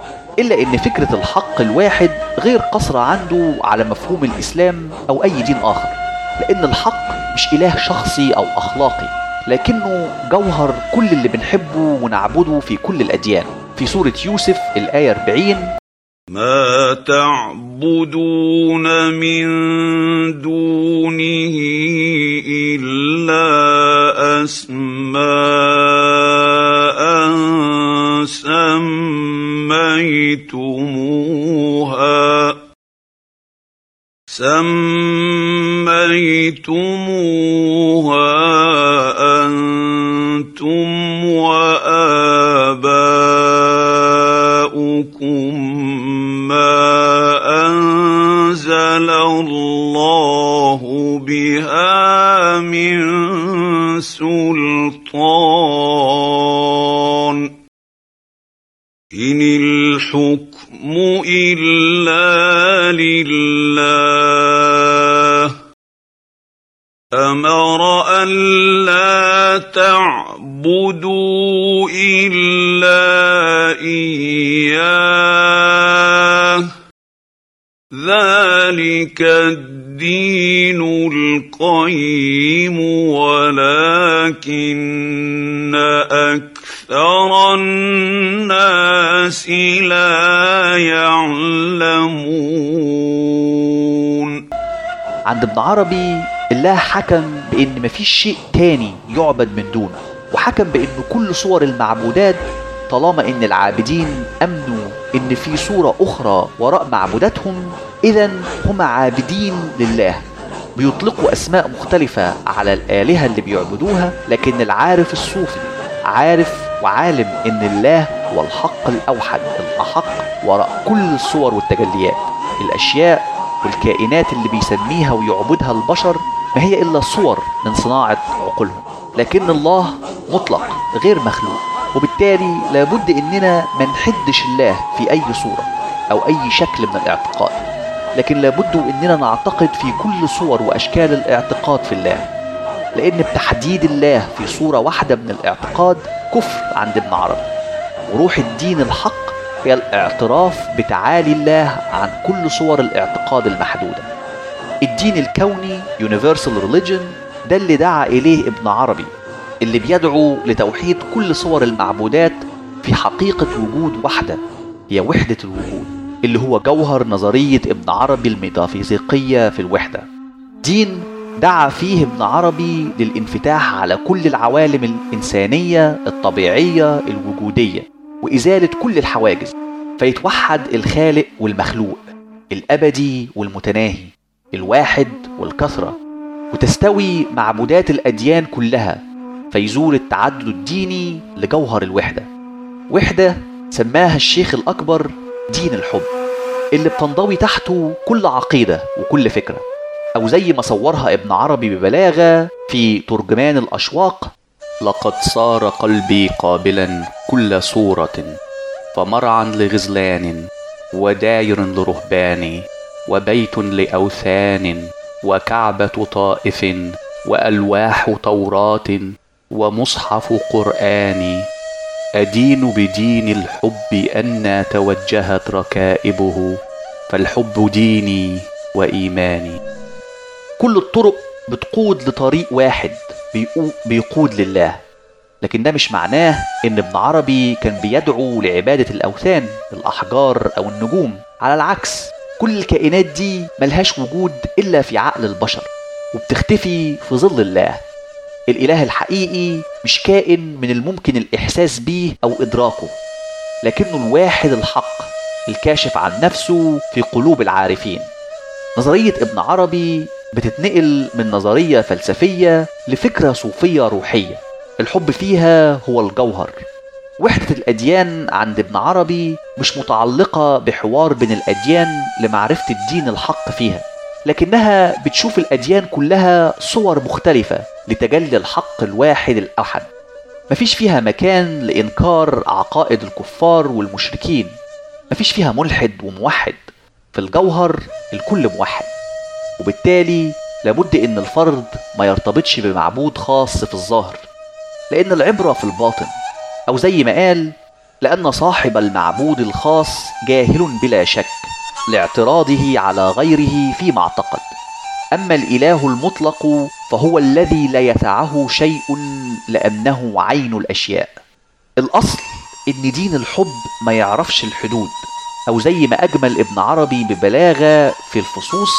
Speaker 2: إلا إن فكرة الحق الواحد غير قصرة عنده على مفهوم الإسلام أو أي دين آخر لأن الحق مش إله شخصي أو أخلاقي لكنه جوهر كل اللي بنحبه ونعبده في كل الأديان في سورة يوسف الآية 40
Speaker 4: ما تعبدون من دونه إلا أسماء سميتموها سميتموها انتم واباؤكم ما انزل الله بها من سلطان ان الحكم الا لله امر ان لا تعبدوا الا اياه ذلك الدين القيم ولكن اكثر الناس لا يعلمون
Speaker 2: عند ابن عربي الله حكم بان مفيش شيء تاني يعبد من دونه وحكم بان كل صور المعبودات طالما ان العابدين امنوا ان في صورة اخرى وراء معبوداتهم اذا هم عابدين لله بيطلقوا اسماء مختلفة على الالهة اللي بيعبدوها لكن العارف الصوفي عارف وعالم ان الله هو الحق الاوحد الاحق وراء كل الصور والتجليات الاشياء والكائنات اللي بيسميها ويعبدها البشر ما هي الا صور من صناعة عقولهم لكن الله مطلق غير مخلوق وبالتالي لابد اننا ما نحدش الله في اي صورة او اي شكل من الاعتقاد لكن لابد اننا نعتقد في كل صور واشكال الاعتقاد في الله لان بتحديد الله في صورة واحدة من الاعتقاد كفر عند ابن عربي وروح الدين الحق هي الاعتراف بتعالي الله عن كل صور الاعتقاد المحدودة الدين الكوني Universal Religion ده اللي دعا إليه ابن عربي اللي بيدعو لتوحيد كل صور المعبودات في حقيقة وجود واحدة هي وحدة الوجود اللي هو جوهر نظرية ابن عربي الميتافيزيقية في الوحدة دين دعا فيه ابن عربي للانفتاح على كل العوالم الإنسانية الطبيعية الوجودية وإزالة كل الحواجز فيتوحد الخالق والمخلوق الأبدي والمتناهي الواحد والكثرة وتستوي معبودات الأديان كلها فيزول التعدد الديني لجوهر الوحدة وحدة سماها الشيخ الأكبر دين الحب اللي بتنضوي تحته كل عقيدة وكل فكرة أو زي ما صورها ابن عربي ببلاغة في ترجمان الأشواق لقد صار قلبي قابلا كل صورة فمرعا لغزلان وداير لرهبان وبيت لأوثان وكعبة طائف وألواح توراة ومصحف قرآن أدين بدين الحب أن توجهت ركائبه فالحب ديني وإيماني كل الطرق بتقود لطريق واحد بيقو- بيقود لله لكن ده مش معناه ان ابن عربي كان بيدعو لعبادة الأوثان الأحجار أو النجوم على العكس كل الكائنات دي ملهاش وجود إلا في عقل البشر وبتختفي في ظل الله الإله الحقيقي مش كائن من الممكن الإحساس بيه أو إدراكه لكنه الواحد الحق الكاشف عن نفسه في قلوب العارفين نظرية ابن عربي بتتنقل من نظرية فلسفية لفكرة صوفية روحية الحب فيها هو الجوهر وحدة الأديان عند ابن عربي مش متعلقة بحوار بين الأديان لمعرفة الدين الحق فيها لكنها بتشوف الأديان كلها صور مختلفة لتجلي الحق الواحد الأحد مفيش فيها مكان لإنكار عقائد الكفار والمشركين مفيش فيها ملحد وموحد في الجوهر الكل موحد وبالتالي لابد ان الفرد ما يرتبطش بمعبود خاص في الظاهر لان العبرة في الباطن او زي ما قال لان صاحب المعبود الخاص جاهل بلا شك لاعتراضه على غيره فيما اعتقد اما الاله المطلق فهو الذي لا يسعه شيء لانه عين الاشياء الاصل ان دين الحب ما يعرفش الحدود او زي ما اجمل ابن عربي ببلاغه في الفصوص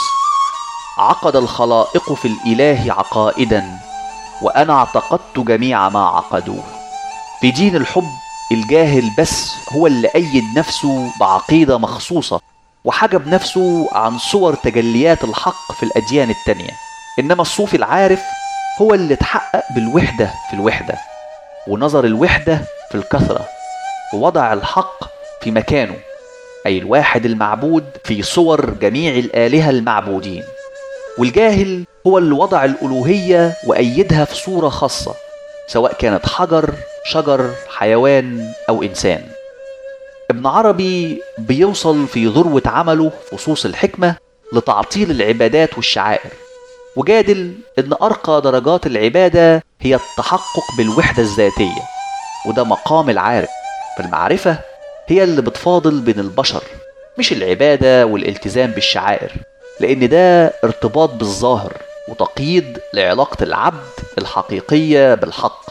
Speaker 2: عقد الخلائق في الاله عقائدا وانا اعتقدت جميع ما عقدوه في دين الحب الجاهل بس هو اللي أيد نفسه بعقيدة مخصوصة وحجب نفسه عن صور تجليات الحق في الأديان التانية إنما الصوفي العارف هو اللي اتحقق بالوحدة في الوحدة ونظر الوحدة في الكثرة ووضع الحق في مكانه أي الواحد المعبود في صور جميع الآلهة المعبودين والجاهل هو اللي وضع الألوهية وأيدها في صورة خاصة سواء كانت حجر شجر حيوان أو إنسان ابن عربي بيوصل في ذروة عمله فصوص الحكمة لتعطيل العبادات والشعائر وجادل إن أرقى درجات العبادة هي التحقق بالوحدة الذاتية وده مقام العارف فالمعرفة هي اللي بتفاضل بين البشر مش العبادة والالتزام بالشعائر لأن ده ارتباط بالظاهر وتقييد لعلاقة العبد الحقيقية بالحق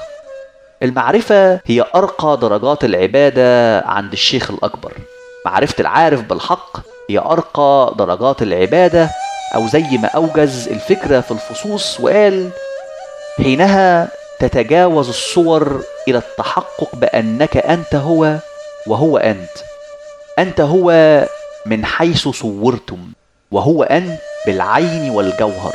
Speaker 2: المعرفة هي أرقى درجات العبادة عند الشيخ الأكبر معرفة العارف بالحق هي أرقى درجات العبادة أو زي ما أوجز الفكرة في الفصوص وقال حينها تتجاوز الصور إلى التحقق بأنك أنت هو وهو أنت أنت هو من حيث صورتم وهو أنت بالعين والجوهر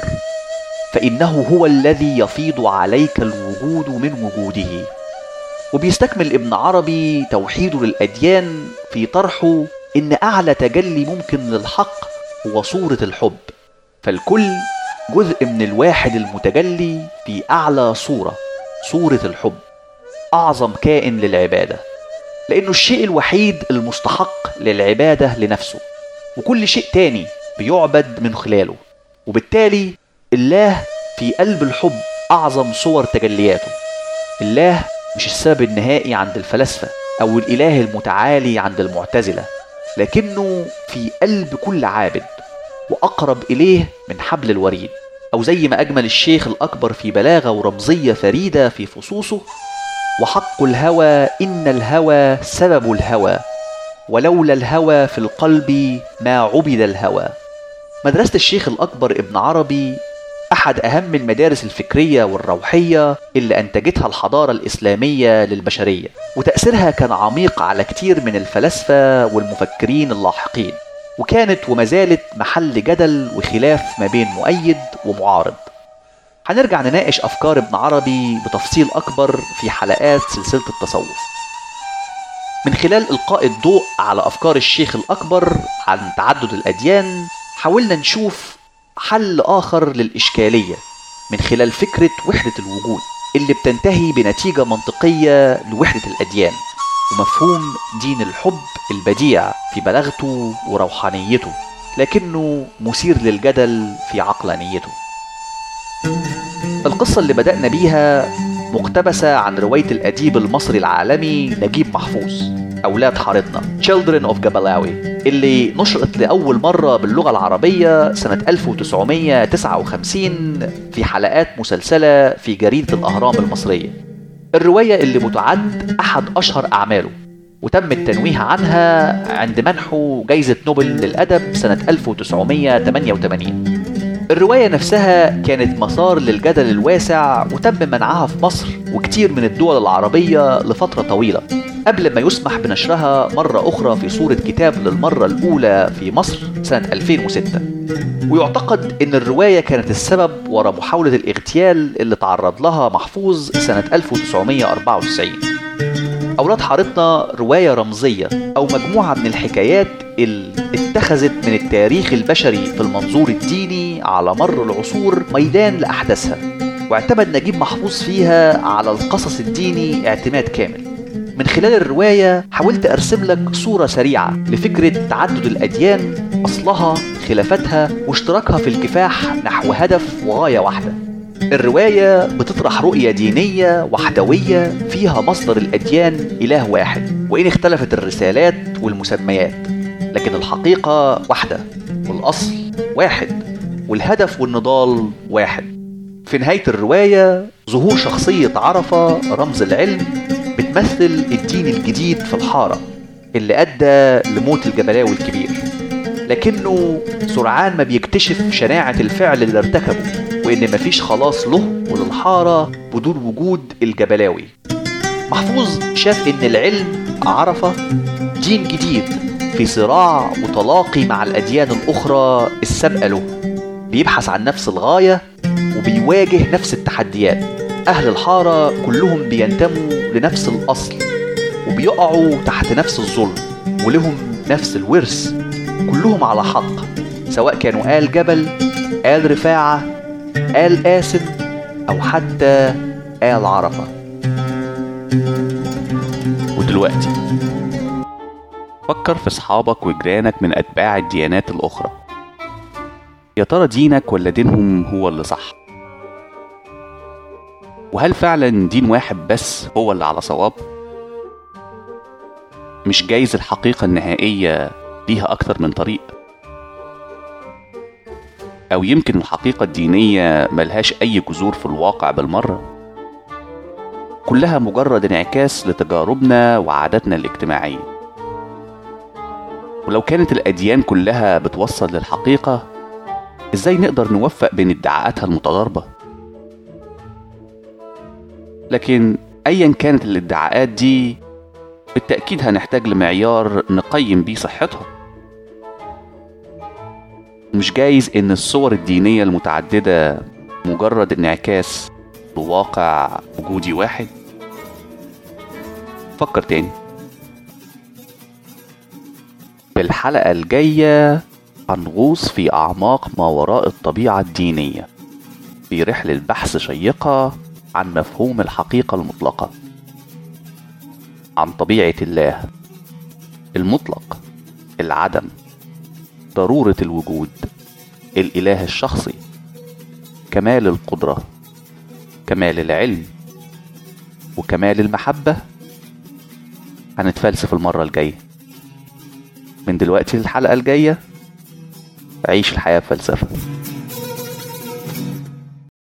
Speaker 2: فإنه هو الذي يفيض عليك الوجود من وجوده وبيستكمل ابن عربي توحيده للأديان في طرحه إن أعلى تجلي ممكن للحق هو صورة الحب فالكل جزء من الواحد المتجلي في أعلى صورة صورة الحب أعظم كائن للعبادة لأنه الشيء الوحيد المستحق للعبادة لنفسه وكل شيء تاني بيعبد من خلاله وبالتالي الله في قلب الحب أعظم صور تجلياته الله مش السبب النهائي عند الفلاسفة أو الإله المتعالي عند المعتزلة لكنه في قلب كل عابد وأقرب إليه من حبل الوريد أو زي ما أجمل الشيخ الأكبر في بلاغة ورمزية فريدة في فصوصه وحق الهوى إن الهوى سبب الهوى ولولا الهوى في القلب ما عبد الهوى مدرسة الشيخ الأكبر ابن عربي أحد أهم المدارس الفكرية والروحية اللي أنتجتها الحضارة الإسلامية للبشرية وتأثيرها كان عميق على كتير من الفلاسفة والمفكرين اللاحقين وكانت وما زالت محل جدل وخلاف ما بين مؤيد ومعارض هنرجع نناقش أفكار ابن عربي بتفصيل أكبر في حلقات سلسلة التصوف من خلال إلقاء الضوء على أفكار الشيخ الأكبر عن تعدد الأديان حاولنا نشوف حل آخر للإشكالية من خلال فكرة وحدة الوجود اللي بتنتهي بنتيجة منطقية لوحدة الأديان ومفهوم دين الحب البديع في بلاغته وروحانيته لكنه مثير للجدل في عقلانيته القصة اللي بدأنا بيها مقتبسة عن رواية الأديب المصري العالمي نجيب محفوظ أولاد حارتنا Children of Gabalawi اللي نشرت لأول مرة باللغة العربية سنة 1959 في حلقات مسلسلة في جريدة الأهرام المصرية الرواية اللي بتعد أحد أشهر أعماله وتم التنويه عنها عند منحه جايزة نوبل للأدب سنة 1988 الرواية نفسها كانت مسار للجدل الواسع وتم منعها في مصر وكتير من الدول العربية لفترة طويلة قبل ما يسمح بنشرها مرة أخرى في صورة كتاب للمرة الأولى في مصر سنة 2006 ويعتقد أن الرواية كانت السبب وراء محاولة الاغتيال اللي تعرض لها محفوظ سنة 1994 أولاد حارتنا رواية رمزية أو مجموعة من الحكايات اللي اتخذت من التاريخ البشري في المنظور الديني على مر العصور ميدان لأحداثها واعتمد نجيب محفوظ فيها على القصص الديني اعتماد كامل من خلال الرواية حاولت أرسم لك صورة سريعة لفكرة تعدد الأديان أصلها خلافتها واشتراكها في الكفاح نحو هدف وغاية واحدة الرواية بتطرح رؤية دينية وحدوية فيها مصدر الأديان إله واحد وإن اختلفت الرسالات والمسميات لكن الحقيقة واحدة والأصل واحد والهدف والنضال واحد في نهاية الرواية ظهور شخصية عرفة رمز العلم بتمثل الدين الجديد في الحارة اللي أدى لموت الجبلاوي الكبير لكنه سرعان ما بيكتشف شناعة الفعل اللي ارتكبه وإن مفيش خلاص له وللحارة بدون وجود الجبلاوي محفوظ شاف إن العلم عرفة دين جديد في صراع وتلاقي مع الأديان الأخرى السابقة له بيبحث عن نفس الغاية وبيواجه نفس التحديات أهل الحارة كلهم بينتموا لنفس الأصل وبيقعوا تحت نفس الظلم ولهم نفس الورث كلهم على حق سواء كانوا آل جبل آل رفاعة آل قاسم أو حتى آل عرفة ودلوقتي فكر في أصحابك وجيرانك من أتباع الديانات الأخرى يا ترى دينك ولا دينهم هو اللي صح وهل فعلا دين واحد بس هو اللي على صواب مش جايز الحقيقة النهائية ليها أكتر من طريق أو يمكن الحقيقة الدينية ملهاش أي جذور في الواقع بالمرة كلها مجرد انعكاس لتجاربنا وعاداتنا الاجتماعية ولو كانت الأديان كلها بتوصل للحقيقة إزاي نقدر نوفق بين ادعاءاتها المتضاربة لكن أيا كانت الادعاءات دي بالتأكيد هنحتاج لمعيار نقيم بيه صحتها مش جايز إن الصور الدينية المتعددة مجرد انعكاس لواقع وجودي واحد فكر تاني في الحلقة الجاية هنغوص في أعماق ما وراء الطبيعة الدينية في رحلة بحث شيقة عن مفهوم الحقيقة المطلقة عن طبيعة الله المطلق العدم ضرورة الوجود الإله الشخصي كمال القدرة كمال العلم وكمال المحبة هنتفلسف المرة الجاية من دلوقتي للحلقة الجاية عيش الحياة بفلسفة